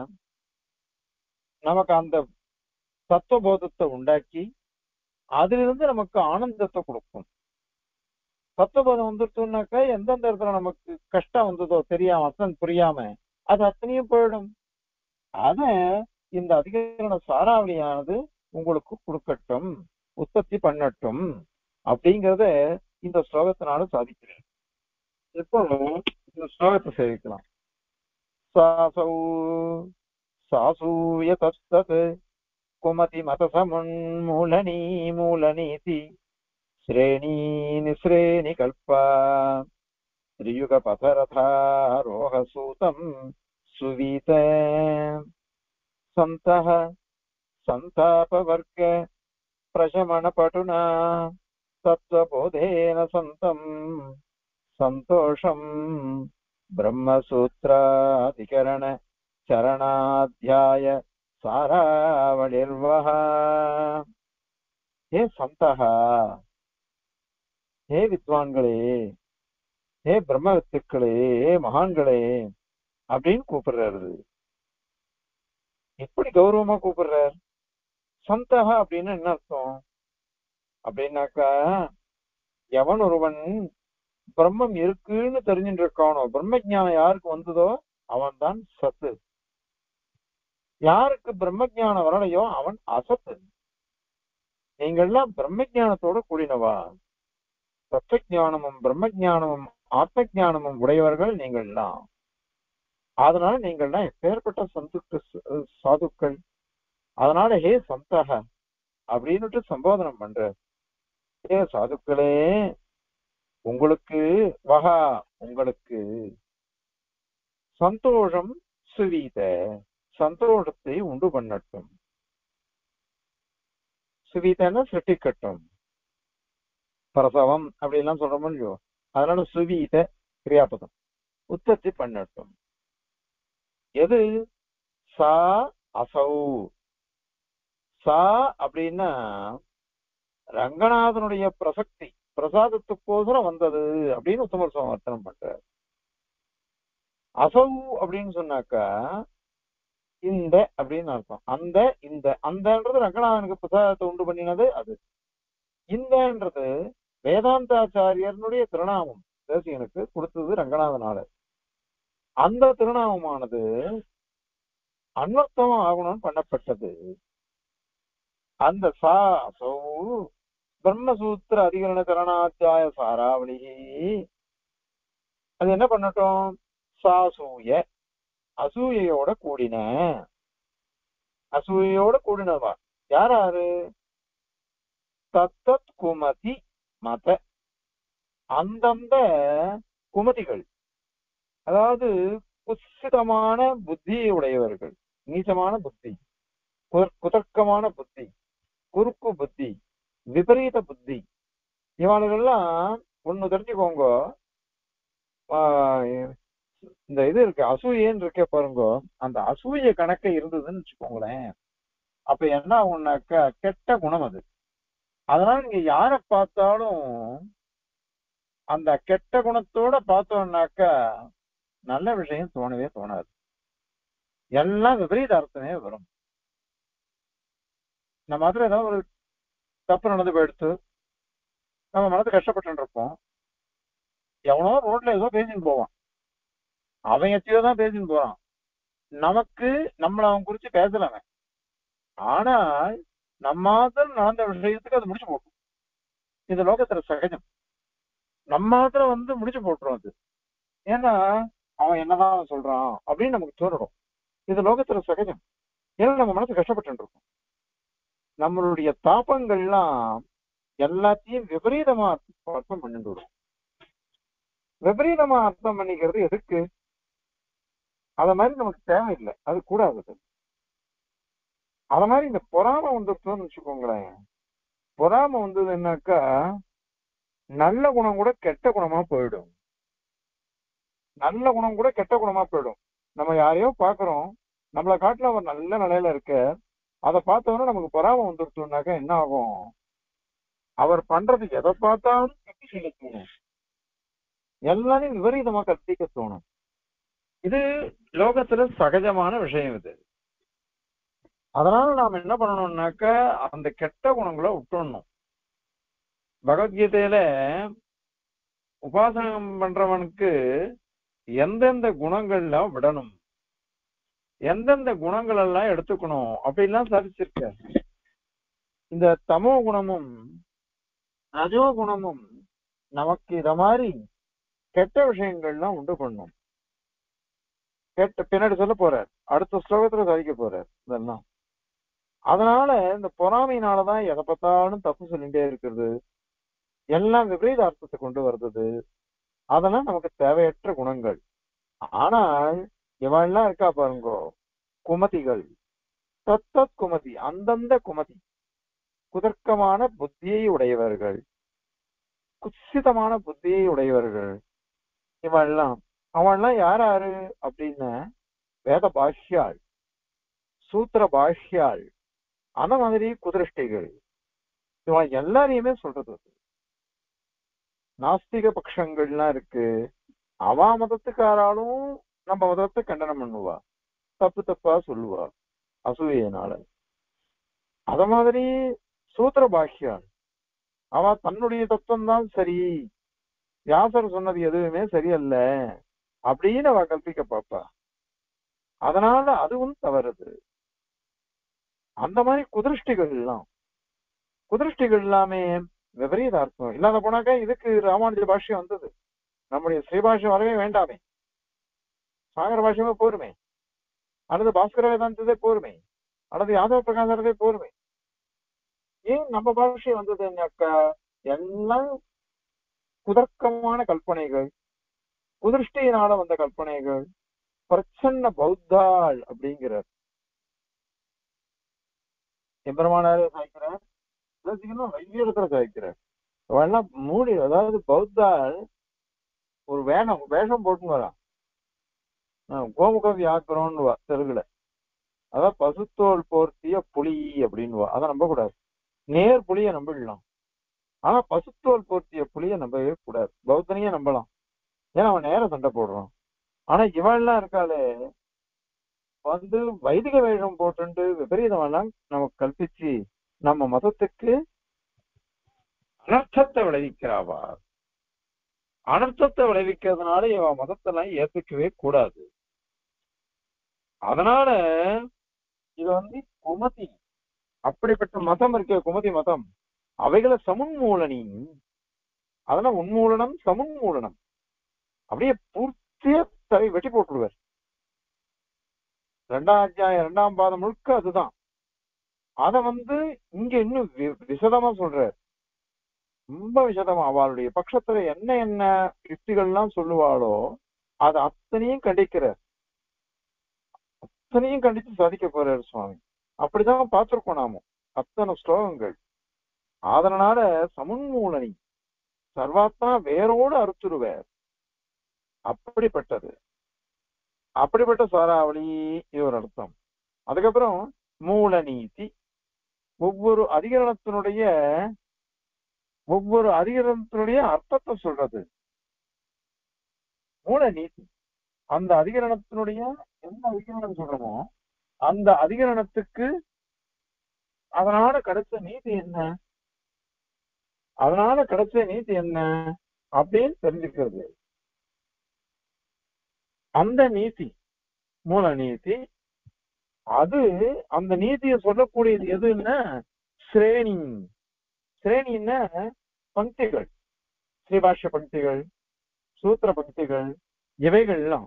நமக்கு அந்த தத்துவபோதத்தை உண்டாக்கி அதிலிருந்து நமக்கு ஆனந்தத்தை கொடுக்கும் தத்துவபோதம் வந்துருச்சுனாக்கா எந்தெந்த இடத்துல நமக்கு கஷ்டம் வந்ததோ தெரியாம அர்த்தம் புரியாம அது அத்தனையும் போயிடும் அத இந்த அதிகரண சாராவளியானது உங்களுக்கு கொடுக்கட்டும் உற்பத்தி பண்ணட்டும் அப்படிங்கறத இந்த ஸ்லோகத்தினால சாதிக்கிறேன் இப்போ இந்த ஸ்லோகத்தை சேவிக்கலாம் சாசௌ சாசூய தஸ்தத் குமதி மதசமுன்மூலனி மூலனீதி श्रेणी निःश्रेणि कल्पा त्रियुगपथरथारोहसूतम् सुवीत सन्तः सन्तापवर्ग प्रशमनपटुना तत्त्वबोधेन सन्तम् सन्तोषम् ब्रह्मसूत्राधिकरण चरणाध्याय सारावलिर्वः हे सन्तः ஹே வித்வான்களே ஹே பிரம்ம வித்துக்களே ஹே மகான்களே அப்படின்னு கூப்பிடுறாரு எப்படி கௌரவமா கூப்பிடுறார் சந்தக அப்படின்னு என்ன அர்த்தம் அப்படின்னாக்கா எவன் ஒருவன் பிரம்மம் இருக்குன்னு தெரிஞ்சுட்டு இருக்கானோ பிரம்ம ஞானம் யாருக்கு வந்ததோ அவன் தான் சத்து யாருக்கு பிரம்ம ஞானம் வரலையோ அவன் அசத்து நீங்கள்லாம் பிரம்ம ஞானத்தோட கூடினவா தத்துவஞானமும் பிரம்ம ஞானமும் ஆத்ம ஞானமும் உடையவர்கள் நீங்கள்லாம் அதனால நீங்கள்லாம் எப்பேற்பட்ட சந்துக்கு சாதுக்கள் அதனால ஹே சந்தக அப்படின்னுட்டு சம்போதனம் பண்ற ஹே சாதுக்களே உங்களுக்கு வகா உங்களுக்கு சந்தோஷம் சுவீத சந்தோஷத்தை உண்டு பண்ணட்டும் சுவீதன்னா சிருட்டிக்கட்டும் பிரசவம் அப்படிலாம் சொல்றோமோ இல்லையோ அதனால சுவீத கிரியாபதம் உற்பத்தி பண்ணட்டும் எது சா அசௌ சா அப்படின்னா ரங்கநாதனுடைய பிரசக்தி பிரசாதத்துக்கோசரம் வந்தது அப்படின்னு உத்தமர் சமர்த்தனம் பண்றார் அசௌ அப்படின்னு சொன்னாக்கா இந்த அப்படின்னு அர்த்தம் அந்த இந்த அந்தன்றது ரங்கநாதனுக்கு பிரசாதத்தை உண்டு பண்ணினது அது இந்தன்றது வேதாந்தாச்சாரியனுடைய திருநாமம் தேசியனுக்கு கொடுத்தது ரங்கநாதனால அந்த திருநாமமானது அன்வர்த்தம் ஆகணும்னு பண்ணப்பட்டது அந்த சா சௌ பிரம்மசூத்திர அதிகரண கரணாத்தியாய சாராவளி அது என்ன பண்ணட்டும் சாசூய அசூயையோட கூடின அசூயையோட கூடினவா யாராரு தத்தத் குமதி மத அந்தந்த குமதிகள் அதாவது குசிதமான புத்தியை உடையவர்கள் நீச்சமான புத்தி குதர்க்கமான புத்தி குறுக்கு புத்தி விபரீத புத்தி இவனுங்கெல்லாம் ஒண்ணு தெரிஞ்சுக்கோங்க இந்த இது இருக்கு அசூயன்னு இருக்கே பாருங்க அந்த அசூய கணக்க இருந்ததுன்னு வச்சுக்கோங்களேன் அப்ப என்ன ஆகும்னாக்கா கெட்ட குணம் அது அதனால நீங்க யார பார்த்தாலும் அந்த கெட்ட குணத்தோட பார்த்தோம்னாக்கா நல்ல விஷயம் தோணவே தோணாது எல்லாம் விபரீத அர்த்தமே வரும் நம்ம மாதிரி ஏதாவது ஒரு தப்பு நடந்து போயிடுத்து நம்ம மனது கஷ்டப்பட்டு இருப்போம் எவனோ ரோட்ல ஏதோ பேசின்னு போவான் அவன் எத்தையோ தான் பேசின்னு போறான் நமக்கு நம்மள அவன் குறிச்சு பேசலவன் ஆனால் நம்மாத்திரம் நடந்த விஷயத்துக்கு அது முடிச்சு போட்டோம் இது லோகத்துல சகஜம் நம்ம மாத்திரம் வந்து முடிச்சு போட்டுரும் அது ஏன்னா அவன் என்னதான் சொல்றான் அப்படின்னு நமக்கு தோணிடும் இது லோகத்துல சகஜம் ஏன்னா நம்ம மனசு கஷ்டப்பட்டு இருக்கோம் நம்மளுடைய தாபங்கள்லாம் எல்லாத்தையும் விபரீதமா அர்த்தம் பண்ணிட்டு வரும் விபரீதமா அர்த்தம் பண்ணிக்கிறது எதுக்கு அத மாதிரி நமக்கு தேவையில்லை அது கூடாது அத மாதிரி இந்த பொறாம வந்துருச்சோன்னு வச்சுக்கோங்களேன் பொறாம வந்ததுன்னாக்கா நல்ல குணம் கூட கெட்ட குணமா போயிடும் நல்ல குணம் கூட கெட்ட குணமா போயிடும் நம்ம யாரையோ பாக்குறோம் நம்மளை காட்டுல அவர் நல்ல நிலையில இருக்க அதை பார்த்தோன்னா நமக்கு பொறாம வந்துருச்சோம்னாக்கா என்ன ஆகும் அவர் பண்றது எதை பார்த்தாலும் கட்டி சொல்ல தோணும் எல்லாரையும் விபரீதமா கத்திக்க தோணும் இது லோகத்துல சகஜமான விஷயம் இது அதனால நாம என்ன பண்ணணும்னாக்க அந்த கெட்ட குணங்களை விட்டுடணும் பகவத்கீதையில உபாசனம் பண்றவனுக்கு எந்தெந்த குணங்கள்லாம் விடணும் எந்தெந்த குணங்கள் எல்லாம் எடுத்துக்கணும் அப்படின்லாம் சாதிச்சிருக்க இந்த தமோ குணமும் ரஜோ குணமும் நமக்கு இத மாதிரி கெட்ட விஷயங்கள்லாம் உண்டு பண்ணும் கெட்ட பின்னாடி சொல்ல போறார் அடுத்த ஸ்லோகத்துல சாதிக்க போறார் இதெல்லாம் அதனால இந்த பொறாமையினாலதான் எதை பார்த்தாலும் தப்பு சொல்லிட்டே இருக்கிறது எல்லாம் விபரீத அர்த்தத்தை கொண்டு வருது அதெல்லாம் நமக்கு தேவையற்ற குணங்கள் ஆனால் இவெல்லாம் இருக்கா பாருங்கோ குமதிகள் தத்தத் குமதி அந்தந்த குமதி குதர்க்கமான புத்தியை உடையவர்கள் குத்சிதமான புத்தியை உடையவர்கள் இவெல்லாம் அவன்லாம் யார் யாரு அப்படின்னு வேத பாஷ்யாள் சூத்திர பாஷ்யாள் அந்த மாதிரி குதிருஷ்டிகள் இவன் எல்லாரையுமே சொல்றது அது. நாஸ்திக பட்சங்கள்லாம் இருக்கு அவா மதத்துக்காராலும் நம்ம மதத்தை கண்டனம் பண்ணுவா தப்பு தப்பா சொல்லுவா அசூயினால அத மாதிரி சூத்திர பாஷ்யாள் அவ தன்னுடைய தத்துவம் தான் சரி வியாசர் சொன்னது எதுவுமே சரியல்ல அப்படின்னு அவ கல்பிக்க பாப்பா அதனால அதுவும் தவறுது அந்த மாதிரி குதிருஷ்டிகள் எல்லாம் குதிருஷ்டிகள் எல்லாமே விபரீத அர்த்தம் இல்லாத போனாக்கா இதுக்கு ராமானுஜ பாஷ்யம் வந்தது நம்முடைய ஸ்ரீபாஷ்யம் வரவே வேண்டாமே சாகர பாஷ்யமே போருமே அல்லது பாஸ்கர வேதாந்ததே போருமே அல்லது யாதவ பிரகாசரதே போருமே ஏன் நம்ம பாஷ்யம் வந்ததுன்னாக்கா எல்லாம் குதர்க்கமான கல்பனைகள் குதிருஷ்டியினால வந்த கல்பனைகள் பிரச்சன்ன பௌத்தாள் அப்படிங்கிறார் எம்பெருமானாரே சாய்க்கிறார் இன்னும் வைத்தியத்துல சாய்க்கிறார் அவெல்லாம் மூடி அதாவது பௌத்தாள் ஒரு வேகம் வேஷம் போட்டுன்னு வரா ஆஹ் கோமுக வியாக்கிரம்னு வா தெலுங்குல அதான் பசுத்தோல் போர்த்திய புலி அப்படின்னு அதை நம்ப கூடாது நேர் புலிய நம்பிடலாம் ஆனா பசுத்தோல் போர்த்திய புலிய நம்பவே கூடாது பௌத்தனையே நம்பலாம் ஏன்னா அவன் நேர சண்டை போடுறான் ஆனா இவன்லாம் இருக்காளே வந்து வைதிக வேஷம் போட்டுண்டு விபரீதமெல்லாம் நமக்கு கல்பிச்சு நம்ம மதத்துக்கு அனர்த்தத்தை விளைவிக்கிறாவா அனர்த்தத்தை விளைவிக்கிறதுனால இவ மதத்தெல்லாம் ஏத்துக்கவே கூடாது அதனால இது வந்து குமதி அப்படிப்பட்ட மதம் இருக்க குமதி மதம் அவைகளை சமுன்மூலனி அதெல்லாம் உன்மூலனம் சமுன்மூலனம் அப்படியே பூர்த்தியா தலை வெட்டி போட்டுடுவார் ரெண்டாம் அத்தியாயம் ரெண்டாம் பாதம் முழுக்க அதுதான் அத வந்து இங்க இன்னும் வி- விசதமா சொல்றார் ரொம்ப விசதமா அவளுடைய பட்சத்துல என்ன என்ன யுக்திகள்லாம் சொல்லுவாளோ அது அத்தனையும் கண்டிக்கிறார் அத்தனையும் கண்டிச்சு சாதிக்க போறாரு சுவாமி அப்படிதான் பார்த்திருக்கோம் நாம அத்தனை ஸ்லோகங்கள் அதனால சமுன்மூலனி சர்வாத்மா வேரோடு அறுத்துருவார் அப்படிப்பட்டது அப்படிப்பட்ட சாராவளி இது ஒரு அர்த்தம் அதுக்கப்புறம் மூல நீதி ஒவ்வொரு அதிகரணத்தினுடைய ஒவ்வொரு அதிகரணத்தினுடைய அர்த்தத்தை சொல்றது மூல நீதி அந்த அதிகரணத்தினுடைய எந்த அதிகரணம் சொல்றோமோ அந்த அதிகரணத்துக்கு அதனால கிடைச்ச நீதி என்ன அதனால கிடைச்ச நீதி என்ன அப்படின்னு தெரிஞ்சுக்கிறது அந்த நீதி மூல நீதி அது அந்த நீதியை சொல்லக்கூடியது எதுன்னா ஸ்ரேணி ஸ்ரேணின்னா பங்கிகள் ஸ்ரீபாஷ்ய பங்கிகள் சூத்திர பங்கிகள் இவைகள்லாம்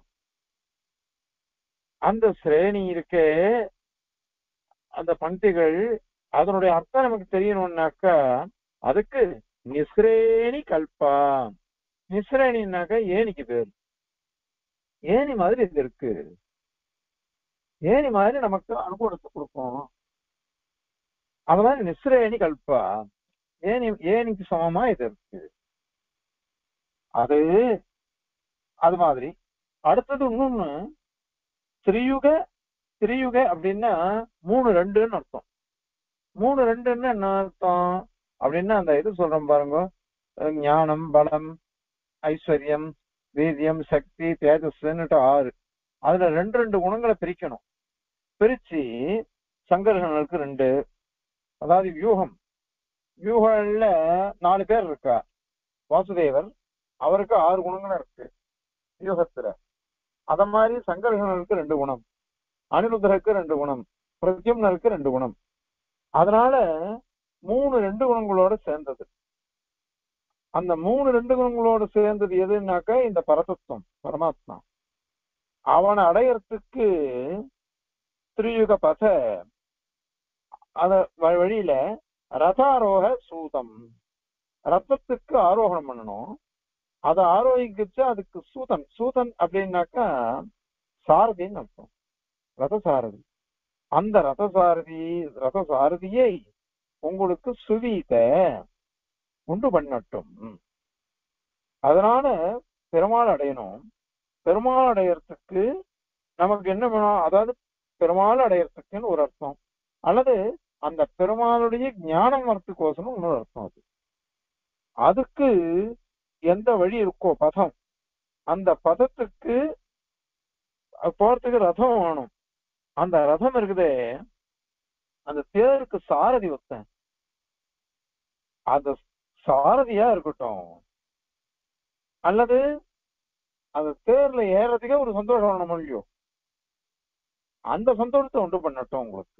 அந்த ஸ்ரேணி இருக்கே அந்த பங்கிகள் அதனுடைய அர்த்தம் நமக்கு தெரியணும்னாக்கா அதுக்கு நிஸ்ரேணி கல்பா நிஸ்ரேணின்னாக்கா ஏனிக்கு பேர் ஏனி மாதிரி இது இருக்கு ஏனி மாதிரி நமக்கு அனுகூலத்தை கொடுக்கும் அது மாதிரி நிஸ்ரேணி கல்பா ஏனி ஏனிக்கு சமமா இது இருக்கு அது அது மாதிரி அடுத்தது இன்னொன்னு திரியுக திரியுக அப்படின்னா மூணு ரெண்டுன்னு அர்த்தம் மூணு ரெண்டுன்னு என்ன அர்த்தம் அப்படின்னா அந்த இது சொல்றோம் பாருங்க அஹ் ஞானம் பலம் ஐஸ்வர்யம் வீரியம் சக்தி தேஜஸ்ன்னுட்டு ஆறு அதுல ரெண்டு ரெண்டு குணங்களை பிரிக்கணும் பிரிச்சு சங்கரகனுக்கு ரெண்டு அதாவது வியூகம் வியூகம்ல நாலு பேர் இருக்கா வாசுதேவர் அவருக்கு ஆறு குணங்கள் இருக்கு வியூகத்துல அத மாதிரி சங்கரகனுக்கு ரெண்டு குணம் அனிருத்தருக்கு ரெண்டு குணம் பிரத்யும்னருக்கு ரெண்டு குணம் அதனால மூணு ரெண்டு குணங்களோட சேர்ந்தது அந்த மூணு ரெண்டு குணங்களோடு சேர்ந்தது எதுனாக்கா இந்த பரதத்துவம் பரமாத்மா அவனை அடையறதுக்கு திரியுக பத அத வ- வழியில ரதாரோக சூதம் ரத்தத்துக்கு ஆரோகணம் பண்ணணும் அதை ஆரோகிச்சு அதுக்கு சூதன் சூதன் அப்படின்னாக்கா சாரதின்னு அர்த்தம் ரதசாரதி அந்த ரதசாரதி ரதசாரதியை உங்களுக்கு சுவீத உண்டு பண்ணட்டும் அதனால பெருமாள் அடையணும் பெருமாள் அடையறதுக்கு நமக்கு என்ன வேணும் அதாவது பெருமாள் அடையறதுக்குன்னு ஒரு அர்த்தம் அல்லது அந்த பெருமாளுடைய ஞானம் வரத்துக்கோசரம் இன்னொரு அர்த்தம் அது அதுக்கு எந்த வழி இருக்கோ பதம் அந்த பதத்துக்கு போறதுக்கு ரதம் வேணும் அந்த ரதம் இருக்குதே அந்த தேருக்கு சாரதி ஒருத்தன் அந்த சாரதியா இருக்கட்டும் அல்லது அந்த தேர்ல ஏறதுக்கே ஒரு சந்தோஷம் வேணும் இல்லையோ அந்த சந்தோஷத்தை உண்டு பண்ணட்டும் உங்களுக்கு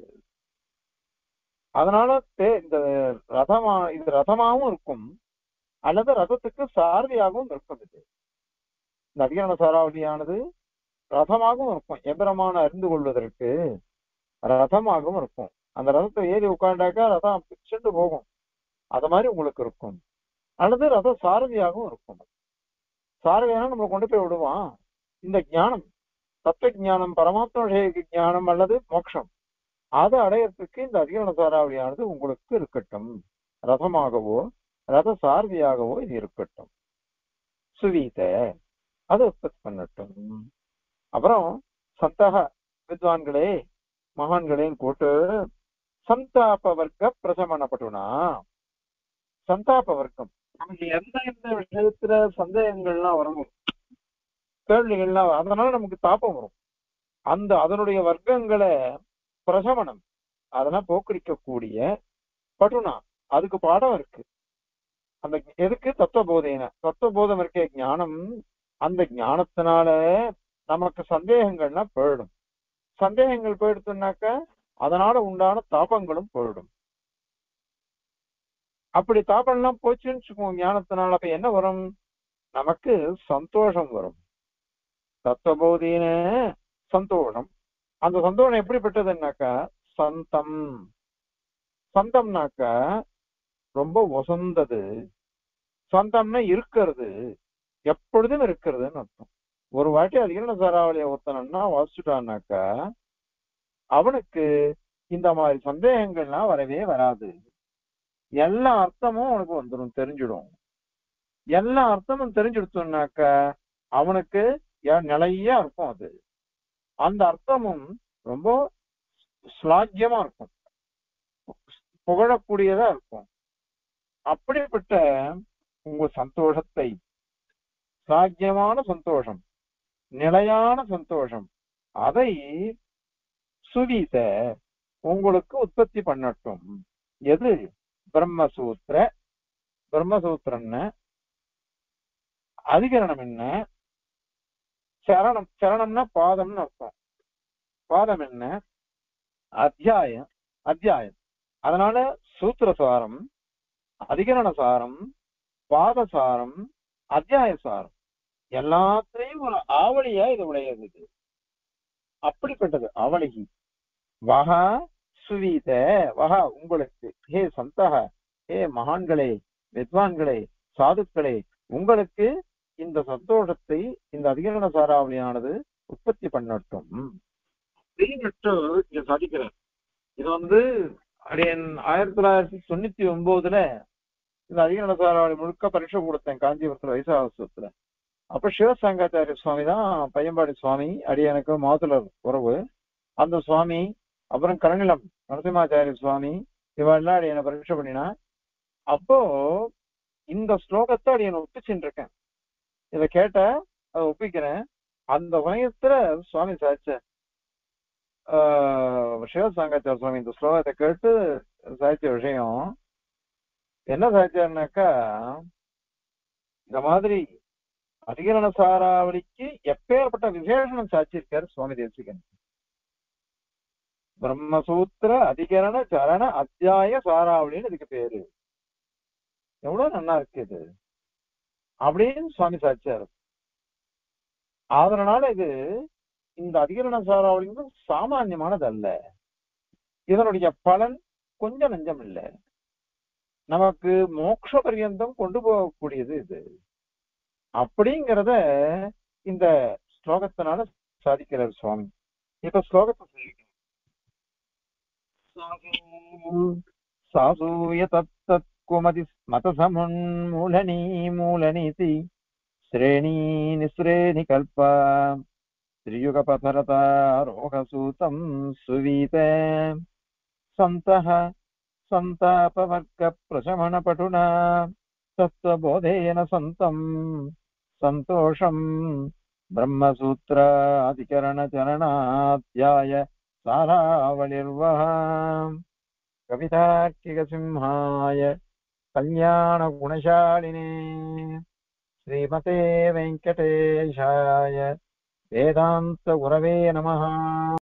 அதனால தே- இந்த ரதமா இது ரதமாவும் இருக்கும் அல்லது ரதத்துக்கு சாரதியாகவும் இருக்கும் இது இந்த அதிகார சாராவளியானது ரதமாகவும் இருக்கும் எபரமான அறிந்து கொள்வதற்கு ரதமாகவும் இருக்கும் அந்த ரதத்தை ஏறி உட்காண்டாக்கா ரதம் பிச்சுட்டு போகும் அது மாதிரி உங்களுக்கு இருக்கும் அல்லது ரத சாரதியாகவும் இருக்கும் சாரதியான நம்மளை கொண்டு போய் விடுவான் இந்த ஞானம் தத்துவ ஞானம் பரமாத்ம விஷய ஞானம் அல்லது மோட்சம் அதை அடையறதுக்கு இந்த அதிகரண சாராவளியானது உங்களுக்கு இருக்கட்டும் ரதமாகவோ ரத சாரதியாகவோ இது இருக்கட்டும் சுவீத அதை உற்பத்தி பண்ணட்டும் அப்புறம் சந்தக வித்வான்களே மகான்களேன்னு போட்டு சந்தாப வர்க்க பிரசமனப்பட்டுனா சந்தாப வர்க்கம் நமக்கு எந்த எந்த விஷயத்துல சந்தேகங்கள்லாம் வரணும் கேள்விகள்லாம் வரும். அதனால நமக்கு தாபம் வரும் அந்த அதனுடைய வர்க்கங்களை பிரசமனம் அதெல்லாம் போக்கடிக்கக்கூடிய பட்டுனா அதுக்கு பாடம் இருக்கு அந்த எதுக்கு தத்துவபோதையின தத்துவபோதம் இருக்க ஞானம் அந்த ஞானத்தினால நமக்கு சந்தேகங்கள்லாம் போயிடும் சந்தேகங்கள் போயிடுச்சுனாக்க அதனால உண்டான தாபங்களும் போயிடும் அப்படி தாபம்லாம் போச்சுன்னு வச்சுக்கோங்க ஞானத்தினால அப்ப என்ன வரும் நமக்கு சந்தோஷம் வரும் தத்துவபோதின சந்தோஷம் அந்த சந்தோஷம் எப்படிப்பட்டதுன்னாக்கா சந்தம் சந்தம்னாக்கா ரொம்ப வசந்தது சந்தம்னா இருக்கிறது எப்பொழுதும் இருக்கிறதுன்னு அர்த்தம் ஒரு வாட்டி அதிகரண சாராவளிய ஒருத்தனா வாசிச்சுட்டான்னாக்கா அவனுக்கு இந்த மாதிரி சந்தேகங்கள்லாம் வரவே வராது எல்லா அர்த்தமும் அவனுக்கு வந்துடும் தெரிஞ்சிடும் எல்லா அர்த்தமும் தெரிஞ்சிடுச்சோம்னாக்கா அவனுக்கு எ- நிலையா இருக்கும் அது அந்த அர்த்தமும் ரொம்ப ஸ்லாக்கியமா இருக்கும் புகழக்கூடியதா இருக்கும் அப்படிப்பட்ட உங்க சந்தோஷத்தை சாக்கியமான சந்தோஷம் நிலையான சந்தோஷம் அதை சுவீத உங்களுக்கு உற்பத்தி பண்ணட்டும் எது பிரம்மசூத்திர பிரம்மசூத்திரம் என்ன அதிகரணம் என்ன சரணம் சரணம்னா பாதம்னு அர்த்தம் பாதம் என்ன அத்தியாயம் அத்தியாயம் அதனால சூத்திரசாரம் அதிகரண சாரம் பாதசாரம் அத்தியாய சாரம் எல்லாத்தையும் ஒரு ஆவலியா இது உடையது இது அப்படிப்பட்டது அவளிகி வகா சுவீத வகா உங்களுக்கு ஹே சந்தக ஹே மகான்களே வித்வான்களே சாதுக்களே உங்களுக்கு இந்த சந்தோஷத்தை இந்த அதிகரண சாராவளியானது உற்பத்தி பண்ணட்டும் ஸ்ரீநட்டு இங்க சாதிக்கிறார் இது வந்து அடியன் ஆயிரத்தி தொள்ளாயிரத்தி தொண்ணூத்தி ஒன்பதுல இந்த அதிகரண சாராவளி முழுக்க பரீட்சை கொடுத்தேன் காஞ்சிபுரத்துல வைசாவசத்துல அப்ப சிவசங்காச்சாரிய சுவாமி தான் பையன்பாடி சுவாமி அடியனுக்கு மாதுளர் உறவு அந்த சுவாமி அப்புறம் கரநிலம் நரசிம்மாச்சாரிய சுவாமி இவெல்லாம் அடியனை பரீட்சை பண்ணினா அப்போ இந்த ஸ்லோகத்தை அடியனை ஒப்பிச்சுட்டு இருக்கேன் இதை கேட்ட அதை ஒப்பிக்கிறேன் அந்த சமயத்துல சுவாமி சாய்ச்ச சிவசங்காச்சார சுவாமி இந்த ஸ்லோகத்தை கேட்டு சாய்ச்ச விஷயம் என்ன சாய்ச்சாருனாக்கா இந்த மாதிரி அதிகரண சாராவளிக்கு எப்பேற்பட்ட விசேஷனம் சாட்சியிருக்காரு சுவாமி தேசிகன் பிரம்மசூத்திர அதிகரண சரண அத்தியாய சாராவளின்னு இதுக்கு பேரு எவ்வளவு நல்லா இருக்கு இது அப்படின்னு சுவாமி சாட்சியார் அதனால இது இந்த அதிகரண சாராவளிங்கிறது சாமானியமானது அல்ல இதனுடைய பலன் கொஞ்சம் நஞ்சம் இல்லை நமக்கு மோட்ச பரியந்தம் கொண்டு போகக்கூடியது இது அப்படிங்கிறத இந்த ஸ்லோகத்தினால சாதிக்கிறார் சுவாமி இப்ப ஸ்லோகத்தை சொல்லிக்கிறோம் சாசூய தத்தத் குமதி மதசமுன்மூலனி மூலனிதி श्रेणी निःश्रेणि कल्पा त्रियुगपथरतारोहसूतम् सुवीत सन्तः सन्तापवर्गप्रशमनपटुना तत्त्वबोधेन सन्तम् सन्तोषम् ब्रह्मसूत्राधिकरणचरणाध्याय सारावलिर्वः कवितार्किकसिंहाय कल्याणगुणशालिने श्रीमते वेङ्कटेशाय वेदान्तगुरवे नमः